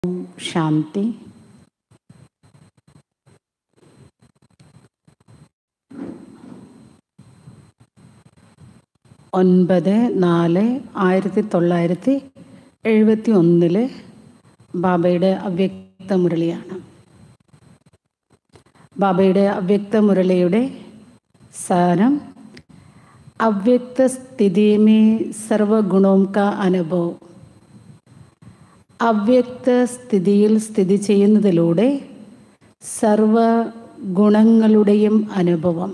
ശാന്തി ഒൻപത് നാല് ആയിരത്തി തൊള്ളായിരത്തി എഴുപത്തി ഒന്നില് ബാബയുടെ അവ്യക്ത മുരളിയാണ് ബാബയുടെ അവ്യക്ത മുരളിയുടെ സാരം അവ്യക്ത സ്ഥിതി മേ സർവഗുണവും കാ അനുഭവം അവ്യക്ത സ്ഥിതിയിൽ സ്ഥിതി ചെയ്യുന്നതിലൂടെ സർവ ഗുണങ്ങളുടെയും അനുഭവം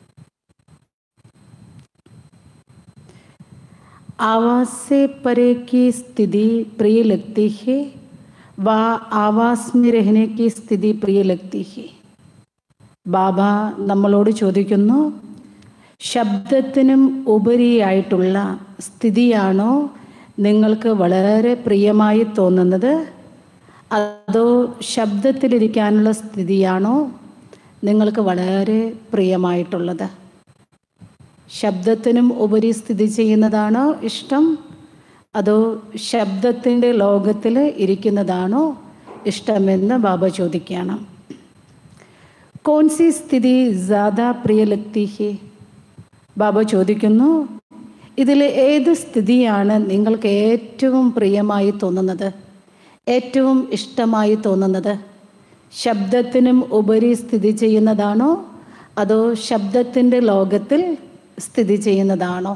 आवास से परे की स्थिति प्रिय लगती है व आवास में रहने की സ്ഥിതി പ്രിയ लगती है ബാബ നമ്മളോട് ചോദിക്കുന്നു ശബ്ദത്തിനും ഉപരിയായിട്ടുള്ള സ്ഥിതിയാണോ നിങ്ങൾക്ക് വളരെ പ്രിയമായി തോന്നുന്നത് അതോ ശബ്ദത്തിലിരിക്കാനുള്ള സ്ഥിതിയാണോ നിങ്ങൾക്ക് വളരെ പ്രിയമായിട്ടുള്ളത് ശബ്ദത്തിനും ഉപരി സ്ഥിതി ചെയ്യുന്നതാണോ ഇഷ്ടം അതോ ശബ്ദത്തിൻ്റെ ലോകത്തിൽ ഇരിക്കുന്നതാണോ ഇഷ്ടമെന്ന് ബാബ ചോദിക്കുകയാണ് കോൺസി സ്ഥിതി ജാദ പ്രിയ ലക്തി ഹെ ബാബ ചോദിക്കുന്നു ഇതിൽ ഏത് സ്ഥിതിയാണ് നിങ്ങൾക്ക് ഏറ്റവും പ്രിയമായി തോന്നുന്നത് ഏറ്റവും ഇഷ്ടമായി തോന്നുന്നത് ശബ്ദത്തിനും ഉപരി സ്ഥിതി ചെയ്യുന്നതാണോ അതോ ശബ്ദത്തിൻ്റെ ലോകത്തിൽ സ്ഥിതി ചെയ്യുന്നതാണോ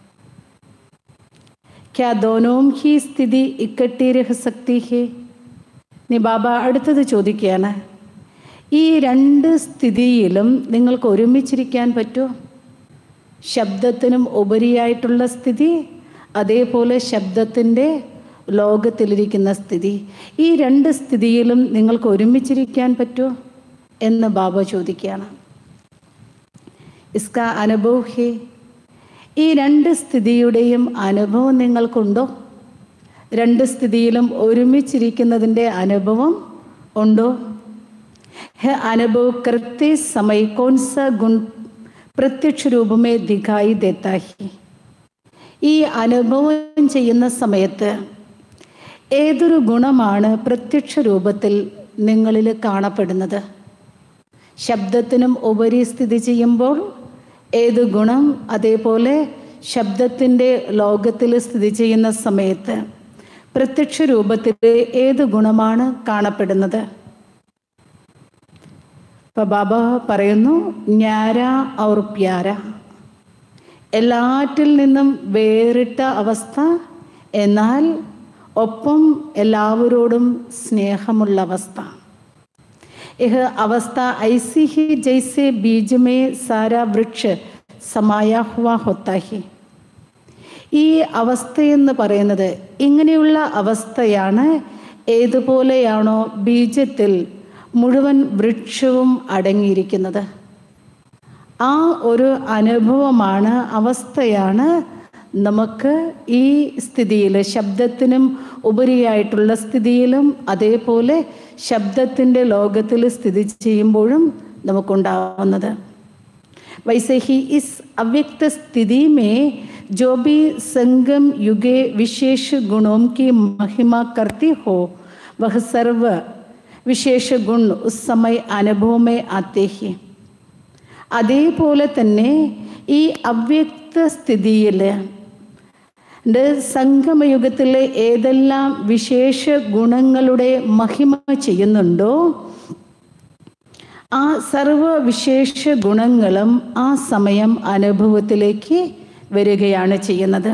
ക്യാ ദോനോം ഹി സ്ഥിതി ഇക്കട്ടി രഹ സക്തി ഹേ നീ ബാബ അടുത്തത് ചോദിക്കുകയാണ് ഈ രണ്ട് സ്ഥിതിയിലും നിങ്ങൾക്ക് ഒരുമിച്ചിരിക്കാൻ പറ്റുമോ ശബ്ദത്തിനും ഉപരിയായിട്ടുള്ള സ്ഥിതി അതേപോലെ ശബ്ദത്തിൻ്റെ ലോകത്തിലിരിക്കുന്ന സ്ഥിതി ഈ രണ്ട് സ്ഥിതിയിലും നിങ്ങൾക്ക് ഒരുമിച്ചിരിക്കാൻ പറ്റുമോ എന്ന് ബാബ ചോദിക്കുകയാണ് ഇസ്ക അനുഭവ് ഹേ ഈ രണ്ട് സ്ഥിതിയുടെയും അനുഭവം നിങ്ങൾക്കുണ്ടോ രണ്ട് സ്ഥിതിയിലും ഒരുമിച്ചിരിക്കുന്നതിൻ്റെ അനുഭവം ഉണ്ടോ है अनुभव करते समय कौन सा गुण प्रत्यक्ष रूप में दिखाई देता है ഈ അനുഭവം ചെയ്യുന്ന സമയത്ത് ഏതൊരു ഗുണമാണ് പ്രത്യക്ഷ രൂപത്തിൽ നിങ്ങളിൽ കാണപ്പെടുന്നത് ശബ്ദത്തിനും ഉപരി സ്ഥിതി ചെയ്യുമ്പോൾ ഏത് ഗുണം അതേപോലെ ശബ്ദത്തിൻ്റെ ലോകത്തിൽ സ്ഥിതി ചെയ്യുന്ന സമയത്ത് പ്രത്യക്ഷ രൂപത്തിൽ ഏത് ഗുണമാണ് കാണപ്പെടുന്നത് ഇപ്പം ബാബ പറയുന്നു ഞാര ഔർ പ്യാര എല്ലാറ്റിൽ നിന്നും വേറിട്ട അവസ്ഥ എന്നാൽ ഒപ്പം എല്ലാവരോടും സ്നേഹമുള്ള അവസ്ഥ यह अवस्था ऐसी ही जैसे बीज में सारा वृक्ष समाया हुआ होता है ഈ അവസ്ഥയെന്ന് പറയുന്നത് ഇങ്ങനെയുള്ള അവസ്ഥയാണ് ഏതുപോലെയാണോ ബീജത്തിൽ മുഴുവൻ വൃക്ഷവും അടങ്ങിയിരിക്കുന്നത് ആ ഒരു അനുഭവമാണ് അവസ്ഥയാണ് നമുക്ക് ഈ സ്ഥിതിയിൽ ശബ്ദത്തിനും ഉപരിയായിട്ടുള്ള സ്ഥിതിയിലും അതേപോലെ ശബ്ദത്തിൻ്റെ ലോകത്തിൽ സ്ഥിതി ചെയ്യുമ്പോഴും നമുക്കുണ്ടാവുന്നത് वैसे ही इस अव्यक्त स्थिति में जो भी संगम युगे विशेष गुणों की महिमा करती हो वह सर्व വിശേഷ ഗുൺ ഉസ് സമയ അനുഭവ में आते हैं അതേപോലെ തന്നെ ഈ അവ്യക്ത സ്ഥിതിയിൽ സംഗമയുഗത്തിലെ ഏതെല്ലാം വിശേഷ ഗുണങ്ങളുടെ മഹിമ ചെയ്യുന്നുണ്ടോ ആ സർവവിശേഷ ഗുണങ്ങളും ആ സമയം അനുഭവത്തിലേക്ക് വരികയാണ് ചെയ്യുന്നത്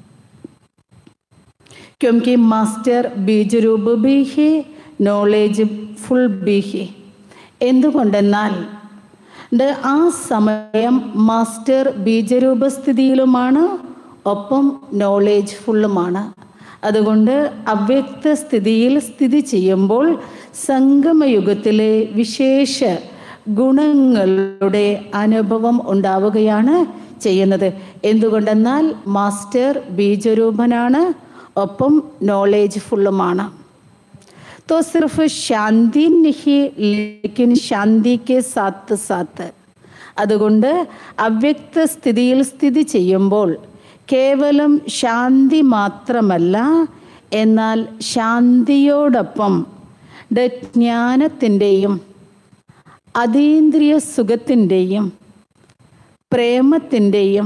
ക്യോंकि മാസ്റ്റർ ബീജരൂപ ബി ഹി നോളേജ് ഫുൾ ബി ഹി എന്തുകൊണ്ടെന്നാൽ ആ സമയം മാസ്റ്റർ ബീജരൂപസ്ഥിതിയിലുമാണ് ഒപ്പം നോളേജ് ഫുള്ളുമാണ് അതുകൊണ്ട് അവ്യക്ത സ്ഥിതിയിൽ സ്ഥിതി ചെയ്യുമ്പോൾ സംഗമയുഗത്തിലെ വിശേഷ ഗുണങ്ങളുടെ അനുഭവം ഉണ്ടാവുകയാണ് ചെയ്യുന്നത് എന്തുകൊണ്ടെന്നാൽ മാസ്റ്റർ ബീജരൂപനാണ് ഒപ്പം നോളേജ് ഫുള്ളുമാണ് तो सिर्फ शांति नहीं लेकिन शांति के साथ साथ അതുകൊണ്ട് അവ്യക്ത സ്ഥിതിയിൽ സ്ഥിതി ചെയ്യുമ്പോൾ കേവലം ശാന്തി മാത്രമല്ല എന്നാൽ ശാന്തിയോടൊപ്പം ദ ജ്ഞാനത്തിൻ്റെയും അതീന്ദ്രിയ സുഖത്തിൻ്റെയും പ്രേമത്തിൻ്റെയും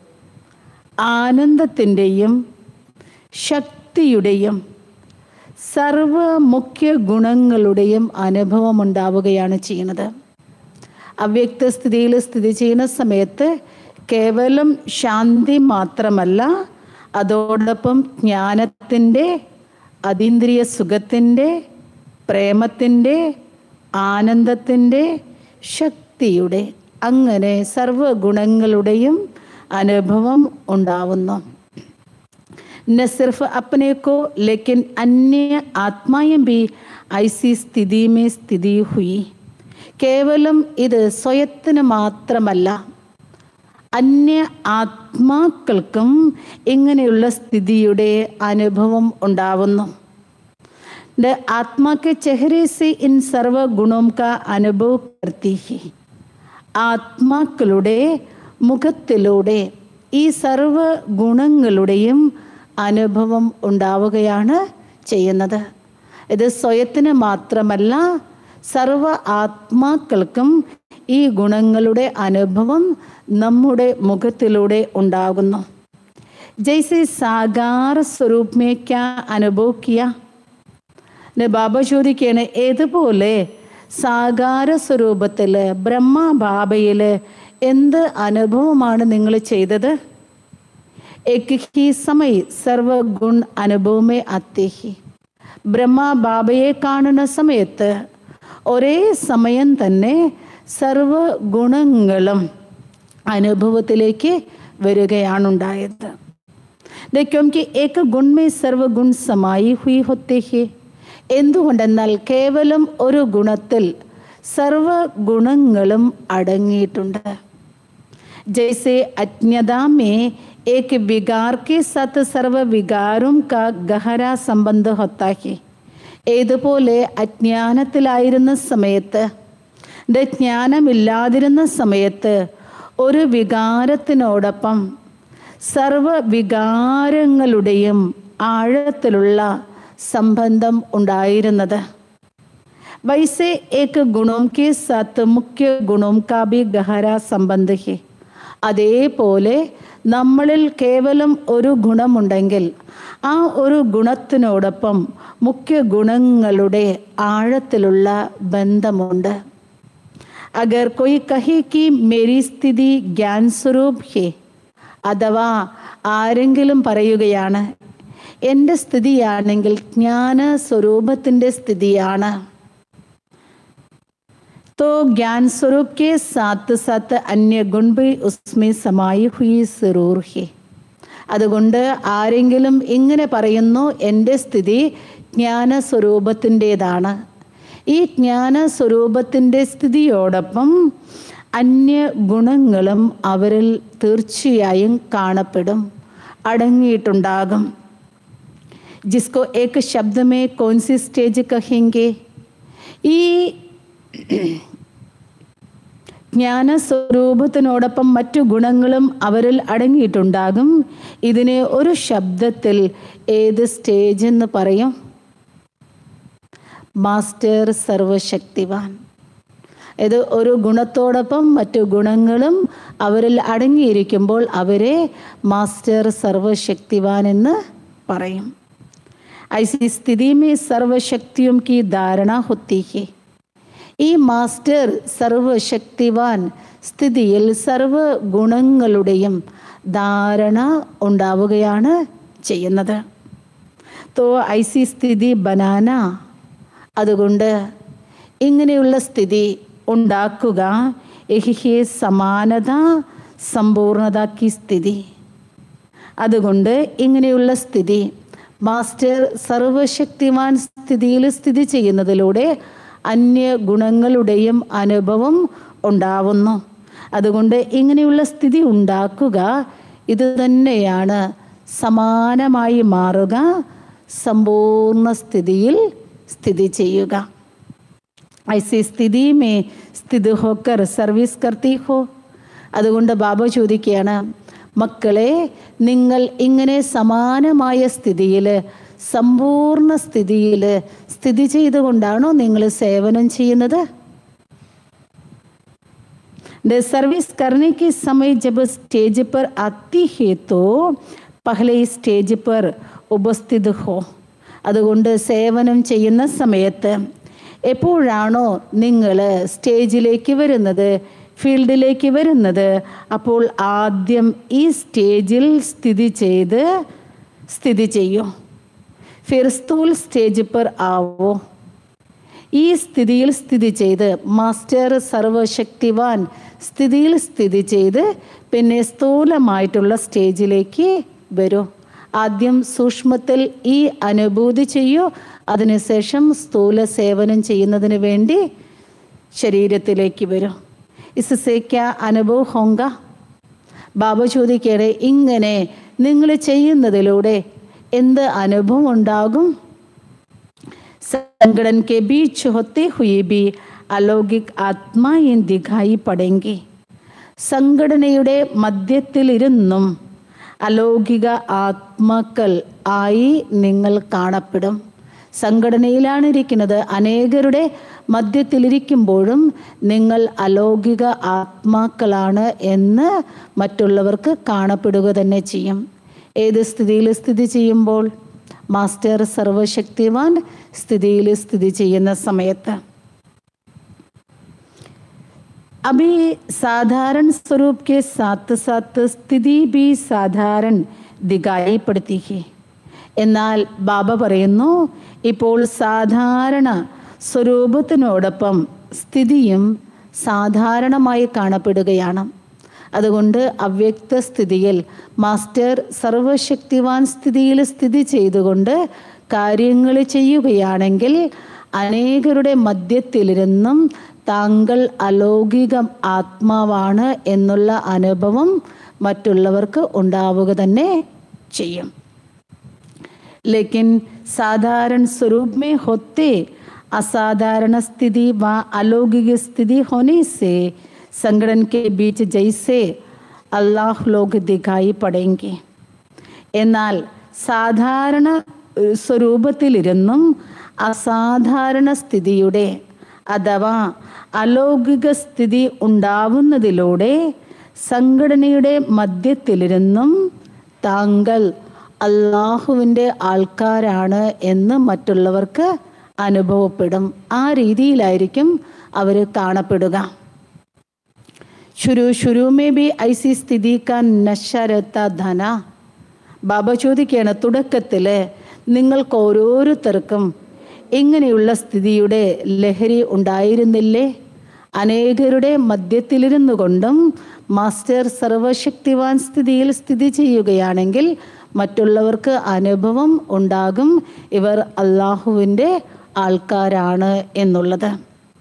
ആനന്ദത്തിൻ്റെയും ശക്തിയുടെയും സർവ മുഖ്യ ഗുണങ്ങളുടെയും അനുഭവം ഉണ്ടാവുകയാണ് ചെയ്യുന്നത് അവ്യക്ത സ്ഥിതിയിൽ സ്ഥിതി ചെയ്യുന്ന സമയത്ത് കേവലം ശാന്തി മാത്രമല്ല അതോടൊപ്പം ജ്ഞാനത്തിൻ്റെ അതീന്ദ്രിയ സുഖത്തിൻ്റെ പ്രേമത്തിൻ്റെ ആനന്ദത്തിൻ്റെ ശക്തിയുടെ അങ്ങനെ സർവഗുണങ്ങളുടെയും അനുഭവം ഉണ്ടാവുന്നു न सिर्फ अपने को लेकिन अन्य आत्माएं भी ऐसी स्थिति में സ്ഥിതി हुई കേവലം ഇത് സ്വയത്തിന് മാത്രമല്ല അന്യ ആത്മാക്കൾക്കും ഇങ്ങനെയുള്ള സ്ഥിതിയുടെ അനുഭവം ഉണ്ടാവുന്നു द आत्मा के चेहरे से इन सर्व गुणों का अनुभव करती है ആത്മാക്കളുടെ മുഖത്തിലൂടെ ഈ സർവ ഗുണങ്ങളുടെയും അനുഭവം ഉണ്ടാവുകയാണ് ചെയ്യുന്നത് ഇത് സ്വയത്തിന് മാത്രമല്ല സർവ ആത്മാക്കൾക്കും ഈ ഗുണങ്ങളുടെ അനുഭവം നമ്മുടെ മുഖത്തിലൂടെ ഉണ്ടാകുന്നു ജയ്സെ സാകാര സ്വരൂപ് മേ ക്യാ അനുഭവ് കിയ ബാബ ചോദിക്കുകയാണ് ഏതുപോലെ സാകാര സ്വരൂപത്തിൽ ബ്രഹ്മ ബാബയിൽ എന്ത് അനുഭവമാണ് നിങ്ങൾ ചെയ്തത് एक ही समय സർവഗുൺ അനുഭവമേ അത്തേഹി ബ്രഹ്മ ബാബയെ കാണുന്ന സമയത്ത് ഒരേ സമയം തന്നെ സർവ ഗുണങ്ങളും അനുഭവത്തിലേക്ക് വരികയാണുണ്ടായത് ക്യോംകി ഏക ഗുൺമേ സർവഗുൺ സമായി ഹുയി ഹൊത്തേ ഹേ എന്തുകൊണ്ടെന്നാൽ കേവലം ഒരു ഗുണത്തിൽ സർവ ഗുണങ്ങളും അടങ്ങിയിട്ടുണ്ട് जैसे अज्ञता में एक विकार के साथ सर्व विकारों का गहरा संबंध होता है ഏതുപോലെ അജ്ഞാനത്തിലായിരുന്ന സമയത്ത് ഇത് ജ്ഞാനമില്ലാതിരുന്ന സമയത്ത് ഒരു വികാരത്തിനോടൊപ്പം സർവ വികാരങ്ങളുടെയും ആഴത്തിലുള്ള സംബന്ധം ഉണ്ടായിരുന്നത് वैसे एक गुणों के साथ मुख्य गुणों का भी गहरा संबंध है അതേപോലെ നമ്മളിൽ കേവലം ഒരു ഗുണമുണ്ടെങ്കിൽ ആ ഒരു ഗുണത്തിനോടൊപ്പം മുഖ്യ ഗുണങ്ങളുടെ ആഴത്തിലുള്ള ബന്ധമുണ്ട് അഗർ കൊയ് കഹി കി മേരി സ്ഥിതി ജ്ഞാൻ സ്വരൂപ് ഹേ അഥവാ ആരെങ്കിലും പറയുകയാണ് എൻ്റെ സ്ഥിതിയാണെങ്കിൽ ജ്ഞാന സ്വരൂപത്തിൻ്റെ സ്ഥിതിയാണ് तो ज्ञान स्वरूप के साथ साथ अन्य गुण भी उसमें समाई हुई जरूर है അതുകൊണ്ട് ആരെങ്കിലും ഇങ്ങനെ പറയുന്നു എൻ്റെ സ്ഥിതി ജ്ഞാന സ്വരൂപത്തിൻ്റെതാണ് ഈ ജ്ഞാന സ്വരൂപത്തിൻ്റെ സ്ഥിതിയോടൊപ്പം അന്യ ഗുണങ്ങളും അവരിൽ തീർച്ചയായും കാണപ്പെടും അടങ്ങിയിട്ടുണ്ടാകും ജിസ്കോ ഏക ശബ്ദമേ കോൺസി സ്റ്റേജ് കഹെങ്കെ ഈ ജ്ഞാന സ്വരൂപത്തിനോടൊപ്പം മറ്റു ഗുണങ്ങളും അവരിൽ അടങ്ങിയിട്ടുണ്ടാകും ഇതിനെ ഒരു ശബ്ദത്തിൽ ഏത് സ്റ്റേജ് എന്ന് പറയും മാസ്റ്റർ സർവശക്തിവാൻ ഇത് ഒരു ഗുണത്തോടൊപ്പം മറ്റു ഗുണങ്ങളും അവരിൽ അടങ്ങിയിരിക്കുമ്പോൾ അവരെ മാസ്റ്റർ സർവശക്തിവാൻ എന്ന് പറയും ऐसी स्थिति में सर्वशक्तियों की धारणा होती है ഈ മാസ്റ്റർ സർവശക്തിവാൻ സ്ഥിതിയിൽ സർവ ഗുണങ്ങളുടെയും ധാരണ ഉണ്ടാവുകയാണ് ചെയ്യുന്നത് തോ ഐസി സ്ഥിതി ബനാന അതുകൊണ്ട് ഇങ്ങനെയുള്ള സ്ഥിതി ഉണ്ടാക്കുക എഹിഹെ സമാനത സമ്പൂർണതാക്കി സ്ഥിതി അതുകൊണ്ട് ഇങ്ങനെയുള്ള സ്ഥിതി മാസ്റ്റർ സർവശക്തിമാൻ സ്ഥിതിയിൽ സ്ഥിതി ചെയ്യുന്നതിലൂടെ അന്യ ഗുണങ്ങളുടെയും അനുഭവം ഉണ്ടാവുന്നു അതുകൊണ്ട് ഇങ്ങനെയുള്ള സ്ഥിതി ഉണ്ടാക്കുക ഇത് തന്നെയാണ് സമാനമായി മാറുക സമ്പൂർണ്ണ സ്ഥിതിയിൽ സ്ഥിതി ചെയ്യുക ഐസി സ്ഥിതി മേ സ്ഥിതി ഹോക്കർ സർവീസ് കർത്തി ഹോ അതുകൊണ്ട് ബാബ ചോദിക്കുകയാണ് മക്കളെ നിങ്ങൾ ഇങ്ങനെ സമാനമായ സ്ഥിതിയിൽ സമ്പൂർണ്ണ സ്ഥിതിയിൽ സ്ഥിതി ചെയ്തുകൊണ്ടാണോ നിങ്ങൾ സേവനം ചെയ്യുന്നത് द सर्विस करने के समय जब स्टेज पर आती है तो പഹലെ ഈ സ്റ്റേജ് പർ ഉപസ്ഥിത് ഹോ അതുകൊണ്ട് സേവനം ചെയ്യുന്ന സമയത്ത് എപ്പോഴാണോ നിങ്ങൾ സ്റ്റേജിലേക്ക് വരുന്നത് ഫീൽഡിലേക്ക് വരുന്നത് അപ്പോൾ ആദ്യം ഈ സ്റ്റേജിൽ സ്ഥിതി ചെയ്ത് സ്ഥിതി ചെയ്യൂ ഫിർസ്തൂൽ സ്റ്റേജ് പർ ആവോ ഈ സ്ഥിതിയിൽ സ്ഥിതി ചെയ്ത് മാസ്റ്റർ സർവശക്തിവാൻ സ്ഥിതിയിൽ സ്ഥിതി ചെയ്ത് പിന്നെ സ്ഥൂലമായിട്ടുള്ള സ്റ്റേജിലേക്ക് വരൂ ആദ്യം സൂക്ഷ്മത്തിൽ ഈ അനുഭൂതി ചെയ്യൂ അതിനുശേഷം സ്ഥൂല സേവനം ചെയ്യുന്നതിന് വേണ്ടി ശരീരത്തിലേക്ക് വരൂ ഇസേക്ക അനുഭവ ഹോങ്ക ബാബ ചോദിക്കട്ടെ ഇങ്ങനെ നിങ്ങൾ ചെയ്യുന്നതിലൂടെ എന്ത് അനുഭവം ഉണ്ടാകും संगठन के बीच होते हुए भी अलौകിക് ആത്മായും ദിഖായി പടെങ്കി സംഘടനയുടെ മധ്യത്തിലിരുന്നും അലൗകിക ആത്മാക്കൾ ആയി നിങ്ങൾ കാണപ്പെടും സംഘടനയിലാണ് ഇരിക്കുന്നത് അനേകരുടെ മധ്യത്തിലിരിക്കുമ്പോഴും നിങ്ങൾ അലൗകിക ആത്മാക്കളാണ് എന്ന് മറ്റുള്ളവർക്ക് കാണപ്പെടുക തന്നെ ചെയ്യും ഏത് സ്ഥിതിയിൽ സ്ഥിതി ചെയ്യുമ്പോൾ മാസ്റ്റർ സർവശക്തിവാൻ സ്ഥിതിയിൽ സ്ഥിതി ചെയ്യുന്ന സമയത്ത് अभी साधारण स्वरूप के साथ साथ സ്ഥിതി भी സാധാരണ ദിഗായി പടുത്തി ഹി എന്നാൽ ബാബ പറയുന്നു ഇപ്പോൾ സാധാരണ സ്വരൂപത്തിനോടൊപ്പം സ്ഥിതിയും സാധാരണമായി കാണപ്പെടുകയാണ് അതുകൊണ്ട് അവ്യക്ത സ്ഥിതിയിൽ മാസ്റ്റർ സർവശക്തിവാൻ സ്ഥിതിയിൽ സ്ഥിതി ചെയ്തുകൊണ്ട് കാര്യങ്ങൾ ചെയ്യുകയാണെങ്കിൽ അനേകരുടെ മധ്യത്തിലിരുന്നും താങ്കൾ അലൗകിക ആത്മാവാണ് എന്നുള്ള അനുഭവം മറ്റുള്ളവർക്ക് ഉണ്ടാവുക തന്നെ ചെയ്യും लेकिन साधारण स्वरूप में होते असाधारण स्थिति व अलौकिक स्थिति होने से संगठन के बीच जैसे अल्लाह लोग दिखाई पड़ेंगे എന്നാൽ സാധാരണ ഏഹ്, സ്വരൂപത്തിലിരുന്നും അസാധാരണ സ്ഥിതിയുടെ അഥവാ അലൗകിക സ്ഥിതി ഉണ്ടാവുന്നതിലൂടെ സംഘടനയുടെ മധ്യത്തിലിരുന്നും താങ്കൾ അള്ളാഹുവിൻ്റെ ആൾക്കാരാണ് എന്ന് മറ്റുള്ളവർക്ക് അനുഭവപ്പെടും ആ രീതിയിലായിരിക്കും അവർ കാണപ്പെടുക शुरू शुरू में भी ऐसी स्थिति का नशा रहता था ना ബാബ ചോദിക്കുകയാണ് തുടക്കത്തിൽ നിങ്ങൾക്ക് ഓരോരുത്തർക്കും ഇങ്ങനെയുള്ള സ്ഥിതിയുടെ ലഹരി ഉണ്ടായിരുന്നില്ലേ അനേകരുടെ മധ്യത്തിലിരുന്നു കൊണ്ടും മാസ്റ്റർ സർവശക്തിവാൻ സ്ഥിതിയിൽ സ്ഥിതി ചെയ്യുകയാണെങ്കിൽ മറ്റുള്ളവർക്ക് അനുഭവം ഉണ്ടാകും ഇവർ അള്ളാഹുവിൻ്റെ ആൾക്കാരാണ് എന്നുള്ളത്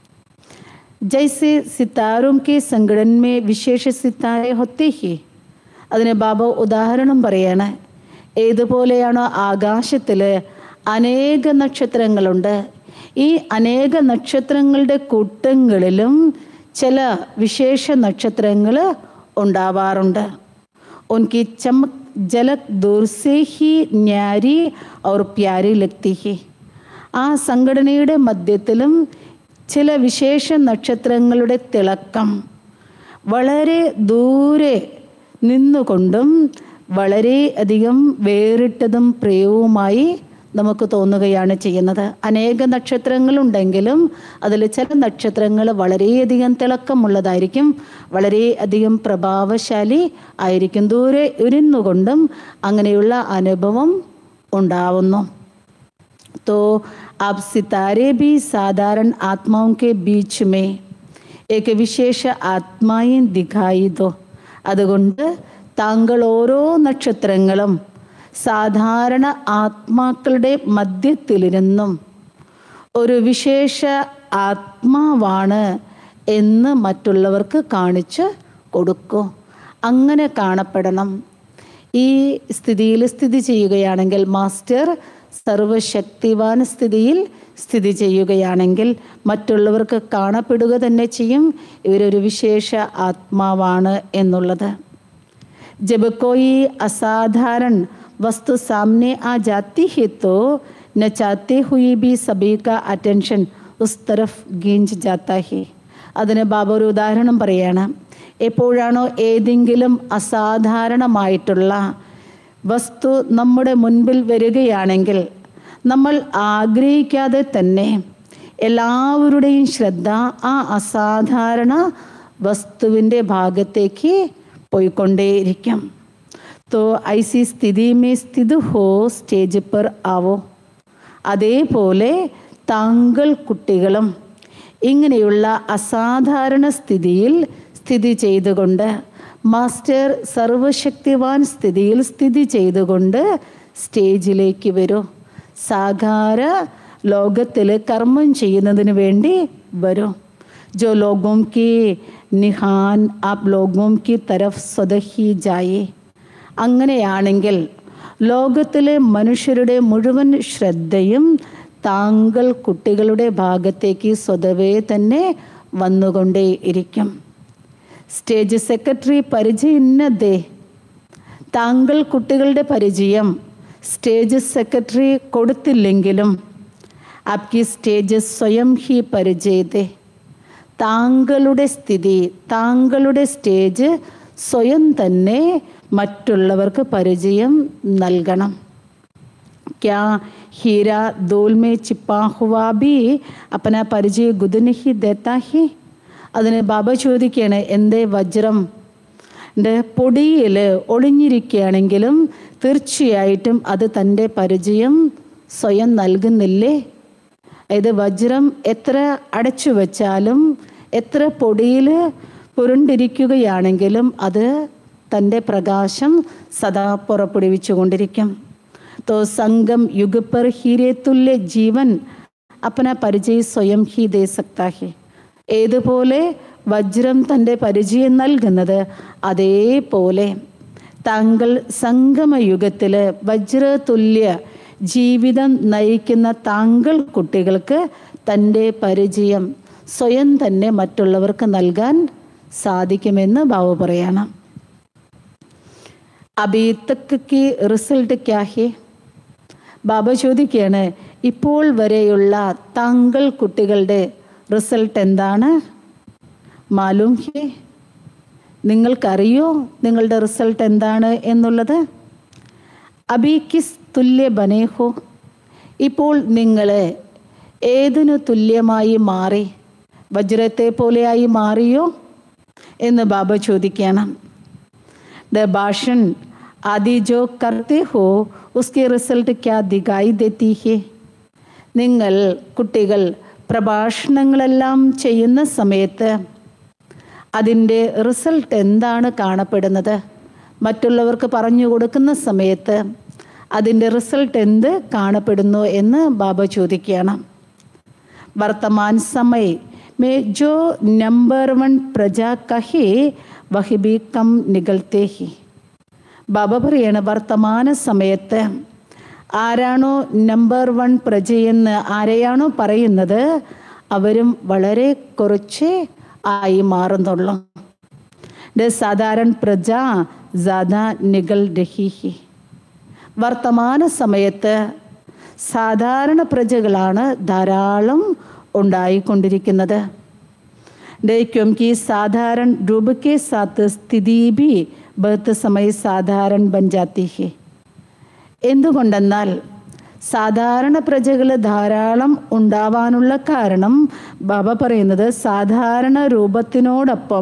जैसे सितारों के संगठन में विशेष सितारे होते ही അതിന് ബാബ ഉദാഹരണം പറയാണ് ഏതുപോലെയാണോ ആകാശത്തിൽ അനേക നക്ഷത്രങ്ങളുണ്ട് ഈ അനേക നക്ഷത്രങ്ങളുടെ കൂട്ടങ്ങളിലും ചില വിശേഷ നക്ഷത്രങ്ങൾ ഉണ്ടാവാറുണ്ട് ഉनकी चमक झलक दूर से ही न्यारी और प्यारी लगती है ആ സംഘടനയുടെ മധ്യത്തിലും ചില വിശേഷ നക്ഷത്രങ്ങളുടെ തിളക്കം വളരെ ദൂരെ നിന്നുകൊണ്ടും വളരെ അധികം വേറിട്ടതും പ്രിയവുമായി നമുക്ക് തോന്നുകയാണ് ചെയ്യുന്നത് അനേക നക്ഷത്രങ്ങളുണ്ടെങ്കിലും അതിൽ ചില നക്ഷത്രങ്ങൾ വളരെയധികം തിളക്കമുള്ളതായിരിക്കും വളരെയധികം പ്രഭാവശാലി ആയിരിക്കും ദൂരെ ഇരുന്നുകൊണ്ടും അങ്ങനെയുള്ള അനുഭവം ഉണ്ടാവുന്നു तो अब सितारे भी साधारण आत्माओं के बीच में एक വിശേഷ ആത്മായും ദിഖായി ദോ അതുകൊണ്ട് താങ്കൾ ഓരോ നക്ഷത്രങ്ങളും സാധാരണ ആത്മാക്കളുടെ മധ്യത്തിലിരുന്നും ഒരു വിശേഷ ആത്മാവാണ് എന്ന് മറ്റുള്ളവർക്ക് കാണിച്ച് കൊടുക്കൂ അങ്ങനെ കാണപ്പെടണം ഈ സ്ഥിതിയിൽ സ്ഥിതി ചെയ്യുകയാണെങ്കിൽ മാസ്റ്റർ സർവശക്തിവാൻ സ്ഥിതിയിൽ സ്ഥിതി ചെയ്യുകയാണെങ്കിൽ മറ്റുള്ളവർക്ക് കാണപ്പെടുക തന്നെ ചെയ്യും ഇവരൊരു വിശേഷ ആത്മാവാണ് എന്നുള്ളത് जब कोई असाधारण वस्तु सामने आ जाती है तो न चाहते हुए भी सभी का अटेंशन उस तरफ ഗീഞ്ച് जाता है അതിന് ബാബ ഒരു ഉദാഹരണം പറയാണ് എപ്പോഴാണോ ഏതെങ്കിലും അസാധാരണമായിട്ടുള്ള വസ്തു നമ്മുടെ മുൻപിൽ വരികയാണെങ്കിൽ നമ്മൾ ആഗ്രഹിക്കാതെ തന്നെ എല്ലാവരുടെയും ശ്രദ്ധ ആ അസാധാരണ വസ്തുവിൻ്റെ ഭാഗത്തേക്ക് പോയിക്കൊണ്ടേയിരിക്കും तो ऐसी स्थिति में स्थित हो സ്റ്റേജ് पर ആവോ അതേപോലെ താങ്കൾ കുട്ടികളും ഇങ്ങനെയുള്ള അസാധാരണ സ്ഥിതിയിൽ സ്ഥിതി ചെയ്തുകൊണ്ട് മാസ്റ്റർ സർവശക്തിവാൻ സ്ഥിതിയിൽ സ്ഥിതി ചെയ്തുകൊണ്ട് സ്റ്റേജിലേക്ക് വരൂ സാകാര ലോകത്തിൽ കർമ്മം ചെയ്യുന്നതിന് വേണ്ടി വരൂ जो लोगों की निहान आप लोगों की तरफ സ്വതഹി ജായേ അങ്ങനെയാണെങ്കിൽ ലോകത്തിലെ മനുഷ്യരുടെ മുഴുവൻ ശ്രദ്ധയും താങ്കൾ കുട്ടികളുടെ ഭാഗത്തേക്ക് സ്വതവേ തന്നെ വന്നുകൊണ്ടേയിരിക്കും സ്റ്റേജ് സെക്രട്ടറി പരിചയിന്നതേ താങ്കൾ കുട്ടികളുടെ പരിചയം സ്റ്റേജ് സെക്രട്ടറി കൊടുത്തില്ലെങ്കിലും ആപ്കി സ്റ്റേജ് സ്വയം ഹി പരിചയത്തെ താങ്കളുടെ സ്ഥിതി താങ്കളുടെ സ്റ്റേജ് സ്വയം തന്നെ മറ്റുള്ളവർക്ക് പരിചയം നൽകണം क्या हीरा दोल में छिपा हुआ भी अपना പരിചയ ഗുദ് नहीं देता ही അതിന് ബാബ ചോദിക്കുകയാണ് എന്തേ വജ്രം ൻ്റെ പൊടിയിൽ ഒളിഞ്ഞിരിക്കുകയാണെങ്കിലും തീർച്ചയായിട്ടും അത് തൻ്റെ പരിചയം സ്വയം നൽകുന്നില്ലേ ഇത് വജ്രം എത്ര അടച്ചു വച്ചാലും എത്ര പൊടിയിൽ പുരണ്ടിരിക്കുകയാണെങ്കിലും അത് തൻ്റെ പ്രകാശം സദാ പുറപ്പെടുവിച്ചുകൊണ്ടിരിക്കും तो संगम युग पर हीरे तुल्य जीवन अपना പരിചയ സ്വയം ഹി ദേ സക്ത ഹി ഏതുപോലെ വജ്രം തൻ്റെ പരിചയം നൽകുന്നത് അതേപോലെ താങ്കൾ സംഗമയുഗത്തിൽ വജ്രതുല്യ ജീവിതം നയിക്കുന്ന താങ്കൾ കുട്ടികൾക്ക് തൻ്റെ പരിചയം സ്വയം തന്നെ മറ്റുള്ളവർക്ക് നൽകാൻ സാധിക്കുമെന്ന് ബാബു പറയണം അബി തക്ക് കി റിസൾട്ട് ക്യാ ഹേ ബാബ ചോദിക്കുകയാണ് ഇപ്പോൾ വരെയുള്ള താങ്കൾ കുട്ടികളുടെ റിസൾട്ട് എന്താണ് മാലൂം ഹേ നിങ്ങൾക്കറിയോ നിങ്ങളുടെ റിസൾട്ട് എന്താണ് എന്നുള്ളത് അബി കിസ് തുല്യ ബനേഹോ ഇപ്പോൾ നിങ്ങൾ ഏതിനു തുല്യമായി മാറി വജ്രത്തെ പോലെയായി മാറിയോ എന്ന് ബാബ ചോദിക്കുകയാണ് द भाषण आदि जो करते हो उसके റിസൾട്ട് क्या दिखाई देती है നിങ്ങൾ കുട്ടികൾ പ്രഭാഷണങ്ങളെല്ലാം ചെയ്യുന്ന സമയത്ത് അതിൻ്റെ റിസൾട്ട് എന്താണ് കാണപ്പെടുന്നത് മറ്റുള്ളവർക്ക് പറഞ്ഞു കൊടുക്കുന്ന സമയത്ത് അതിൻ്റെ റിസൾട്ട് എന്ത് കാണപ്പെടുന്നു എന്ന് ബാബ ചോദിക്കുകയാണ് വർത്തമാൻ സമയ മേ ജോ നമ്പർ വൺ പ്രജ കഹേ വഹിബി കം നികൾത്തേ ഹി ബാബ പറയാണ് വർത്തമാന സമയത്ത് ആരാണോ നമ്പർ വൺ പ്രജയെന്ന് ആരെയാണോ പറയുന്നത് അവരും വളരെ കുറച്ച് ആയി മാറുന്നുള്ളൂ സാധാരണ പ്രജ ജാദ നികൾ രഹി വർത്തമാന സമയത്ത് സാധാരണ പ്രജകളാണ് ധാരാളം ഉണ്ടായിക്കൊണ്ടിരിക്കുന്നത് क्योंकि साधारण रूप के साथ स्थिति भी बहुत समय साधारण बन जाती है എന്തുകൊണ്ടെന്നാൽ സാധാരണ പ്രജകൾ ധാരാളം ഉണ്ടാവാനുള്ള കാരണം ബാബ പറയുന്നത് സാധാരണ രൂപത്തിനോടൊപ്പം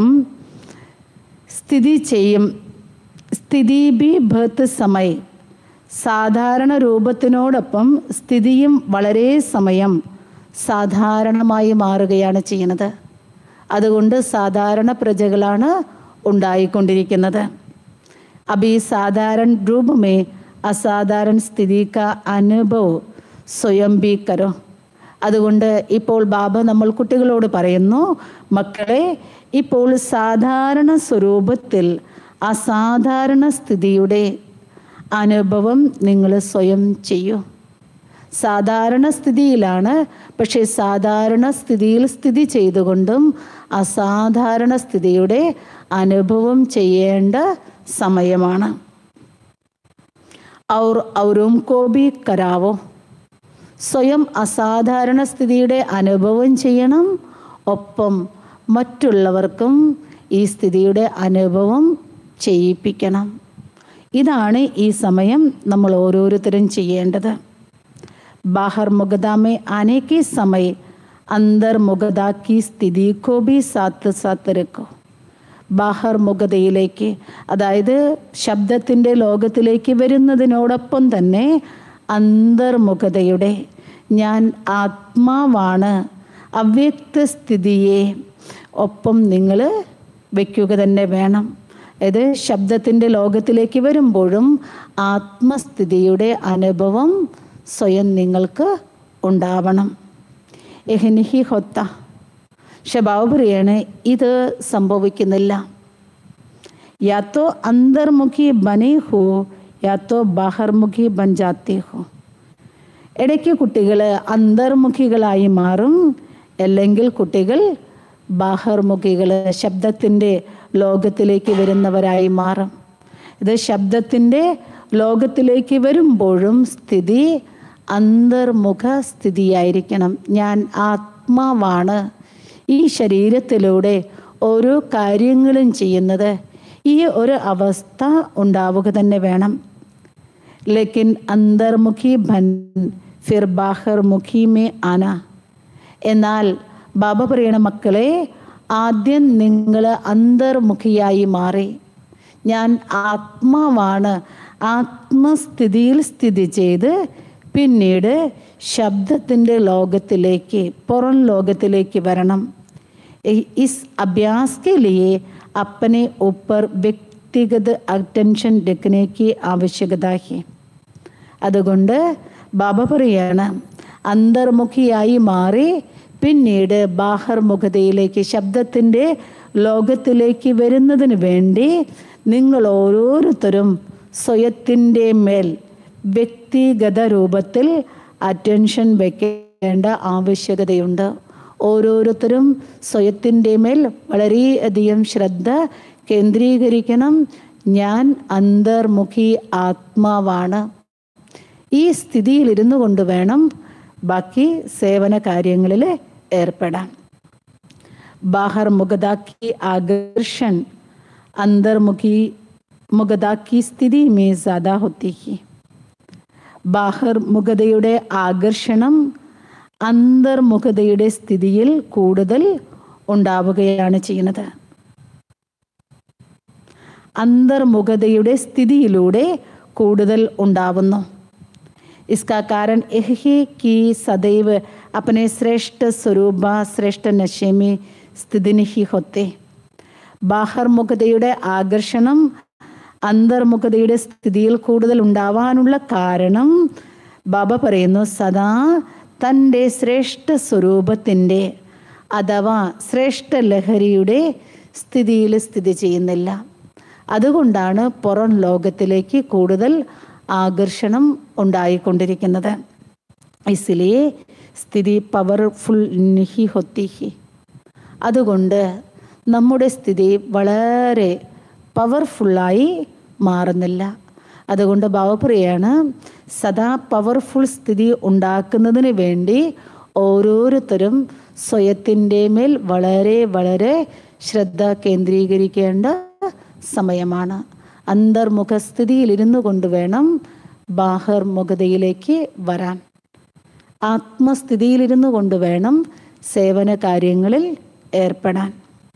സ്ഥിതി ചെയ്യും സ്ഥിതി ബി ബഹത്ത് സമയ സാധാരണ രൂപത്തിനോടൊപ്പം സ്ഥിതിയും വളരെ സമയം സാധാരണമായി മാറുകയാണ് ചെയ്യുന്നത് അതുകൊണ്ട് സാധാരണ പ്രജകളാണ് ഉണ്ടായിക്കൊണ്ടിരിക്കുന്നത് അബി സാധാരണ രൂപമേ അസാധാരണ സ്ഥിതി ക അനുഭവ് സ്വയം ബി കരോ അതുകൊണ്ട് ഇപ്പോൾ ബാബ നമ്മൾ കുട്ടികളോട് പറയുന്നു മക്കളെ ഇപ്പോൾ സാധാരണ സ്വരൂപത്തിൽ അസാധാരണ സ്ഥിതിയുടെ അനുഭവം നിങ്ങൾ സ്വയം ചെയ്യൂ സാധാരണ സ്ഥിതിയിലാണ് പക്ഷേ സാധാരണ സ്ഥിതിയിൽ സ്ഥിതി ചെയ്തുകൊണ്ടും അസാധാരണ സ്ഥിതിയുടെ അനുഭവം ചെയ്യേണ്ട സമയമാണ് ഔർ ഔരും കോ ബി കരാവോ സ്വയം അസാധാരണ സ്ഥിതിയുടെ അനുഭവം ചെയ്യണം ഒപ്പം മറ്റുള്ളവർക്കും ഈ സ്ഥിതിയുടെ അനുഭവം ചെയ്യിപ്പിക്കണം ഇതാണ് ഈ സമയം നമ്മൾ ഓരോരുത്തരും ചെയ്യേണ്ടത് बाहर मुगदा में आने के समय अंदर मुगदा की स्थिति को भी साथ साथ रखो ബാഹർ മുഗതയിലേക്ക് അതായത് ശബ്ദത്തിൻ്റെ ലോകത്തിലേക്ക് വരുന്നതിനോടൊപ്പം തന്നെ അന്തർമുഖതയുടെ ഞാൻ ആത്മാവാണ് അവ്യക്ത സ്ഥിതിയെ ഒപ്പം നിങ്ങൾ വയ്ക്കുക തന്നെ വേണം ഇത് ശബ്ദത്തിൻ്റെ ലോകത്തിലേക്ക് വരുമ്പോഴും ആത്മസ്ഥിതിയുടെ അനുഭവം സ്വയം നിങ്ങൾക്ക് ഉണ്ടാവണം എഹ്നിഹി ഹൊത്ത ഷബാവ് പറയാണ് ഇത് സംഭവിക്കുന്നില്ല യാത്തോ അന്തർമുഖി ബനെ ഹോ യാത്തോ ബാഹർമുഖി ബൻ ജാത്തെ ഹോ ഇടയ്ക്ക് കുട്ടികൾ അന്തർമുഖികളായി മാറും അല്ലെങ്കിൽ കുട്ടികൾ ബാഹർമുഖികൾ ശബ്ദത്തിൻ്റെ ലോകത്തിലേക്ക് വരുന്നവരായി മാറും ഇത് ശബ്ദത്തിൻ്റെ ലോകത്തിലേക്ക് വരുമ്പോഴും സ്ഥിതി അന്തർമുഖ സ്ഥിതിയായിരിക്കണം ഞാൻ ആത്മാവാണ് ഈ ശരീരത്തിലൂടെ ഓരോ കാര്യങ്ങളും ചെയ്യുന്നത് ഈ ഒരു അവസ്ഥ ഉണ്ടാവുക തന്നെ വേണം ലേക്കിൻ അന്തർമുഖി ഭൻ ഫിർ ബാഹർമുഖി മേ ആന എന്നാൽ ബാബ പറയണ മക്കളെ ആദ്യം നിങ്ങൾ അന്തർമുഖിയായി മാറി ഞാൻ ആത്മാവാണ് ആത്മസ്ഥിതിയിൽ സ്ഥിതി ചെയ്ത് പിന്നീട് ശബ്ദത്തിൻ്റെ ലോകത്തിലേക്ക് പുറം ലോകത്തിലേക്ക് വരണം इस अभ्यास के लिए अपने ऊपर വ്യക്തിഗത അറ്റൻഷൻ രखने की ആവശ്യകത है അതുകൊണ്ട് ബാബ പറയാണ് അന്തർമുഖിയായി മാറി പിന്നീട് ബാഹർമുഖതയിലേക്ക് ശബ്ദത്തിൻ്റെ ലോകത്തിലേക്ക് വരുന്നതിന് വേണ്ടി നിങ്ങൾ ഓരോരുത്തരും സ്വയത്തിൻ്റെ മേൽ വ്യക്തിഗത രൂപത്തിൽ അറ്റൻഷൻ വയ്ക്കേണ്ട ആവശ്യകതയുണ്ട് ഓരോരുത്തരും സ്വയത്തിൻ്റെ മേൽ വളരെയധികം ശ്രദ്ധ കേന്ദ്രീകരിക്കണം ഞാൻ അന്തർമുഖി ആത്മാവാണ് ഈ സ്ഥിതിയിൽ ഇരുന്നു കൊണ്ട് വേണം ബാക്കി സേവന കാര്യങ്ങളിൽ ഏർപ്പെടാൻ बाहर मुगदा की आकर्षण अंतर्मुखी മുഗത की സ്ഥിതി में ज़्यादा होती है ബാഹർ മുഖതയുടെ ആകർഷണം അന്തർമുഖതയുടെ സ്ഥിതിയിൽ കൂടുതൽ ഉണ്ടാവുകയാണ് ചെയ്യുന്നത് അന്തർമുഖതയുടെ സ്ഥിതിയിലൂടെ കൂടുതൽ ഉണ്ടാവുന്നു इसका कारण यह है कि सदैव अपने श्रेष्ठ स्वरूप श्रेष्ठ नशे में സ്ഥിതി नहीं होते ബാഹർമുഖതയുടെ ആകർഷണം അന്തർമുഖതയുടെ സ്ഥിതിയിൽ കൂടുതൽ ഉണ്ടാവാനുള്ള കാരണം ബാബ പറയുന്നു സദാ തൻ്റെ ശ്രേഷ്ഠ സ്വരൂപത്തിൻ്റെ അഥവാ ശ്രേഷ്ഠ ലഹരിയുടെ സ്ഥിതിയിൽ സ്ഥിതി ചെയ്യുന്നില്ല അതുകൊണ്ടാണ് പുറം ലോകത്തിലേക്ക് കൂടുതൽ ആകർഷണം ഉണ്ടായിക്കൊണ്ടിരിക്കുന്നത് ഇസിലിയെ സ്ഥിതി പവർഫുൾ നിഹി ഹൊത്തിഹി അതുകൊണ്ട് നമ്മുടെ സ്ഥിതി വളരെ പവർഫുള്ളായി മാറുന്നില്ല അതുകൊണ്ട് ഭാവപ്രിയാണ് സദാ പവർഫുൾ സ്ഥിതി ഉണ്ടാക്കുന്നതിന് വേണ്ടി ഓരോരുത്തരും സ്വയത്തിൻ്റെ മേൽ വളരെ വളരെ ശ്രദ്ധ കേന്ദ്രീകരിക്കേണ്ട സമയമാണ് അന്തർമുഖസ്ഥിതിയിൽ ഇരുന്നു കൊണ്ട് വേണം ബാഹർമുഖതയിലേക്ക് വരാൻ ആത്മസ്ഥിതിയിലിരുന്നു കൊണ്ട് വേണം സേവന കാര്യങ്ങളിൽ ഏർപ്പെടാൻ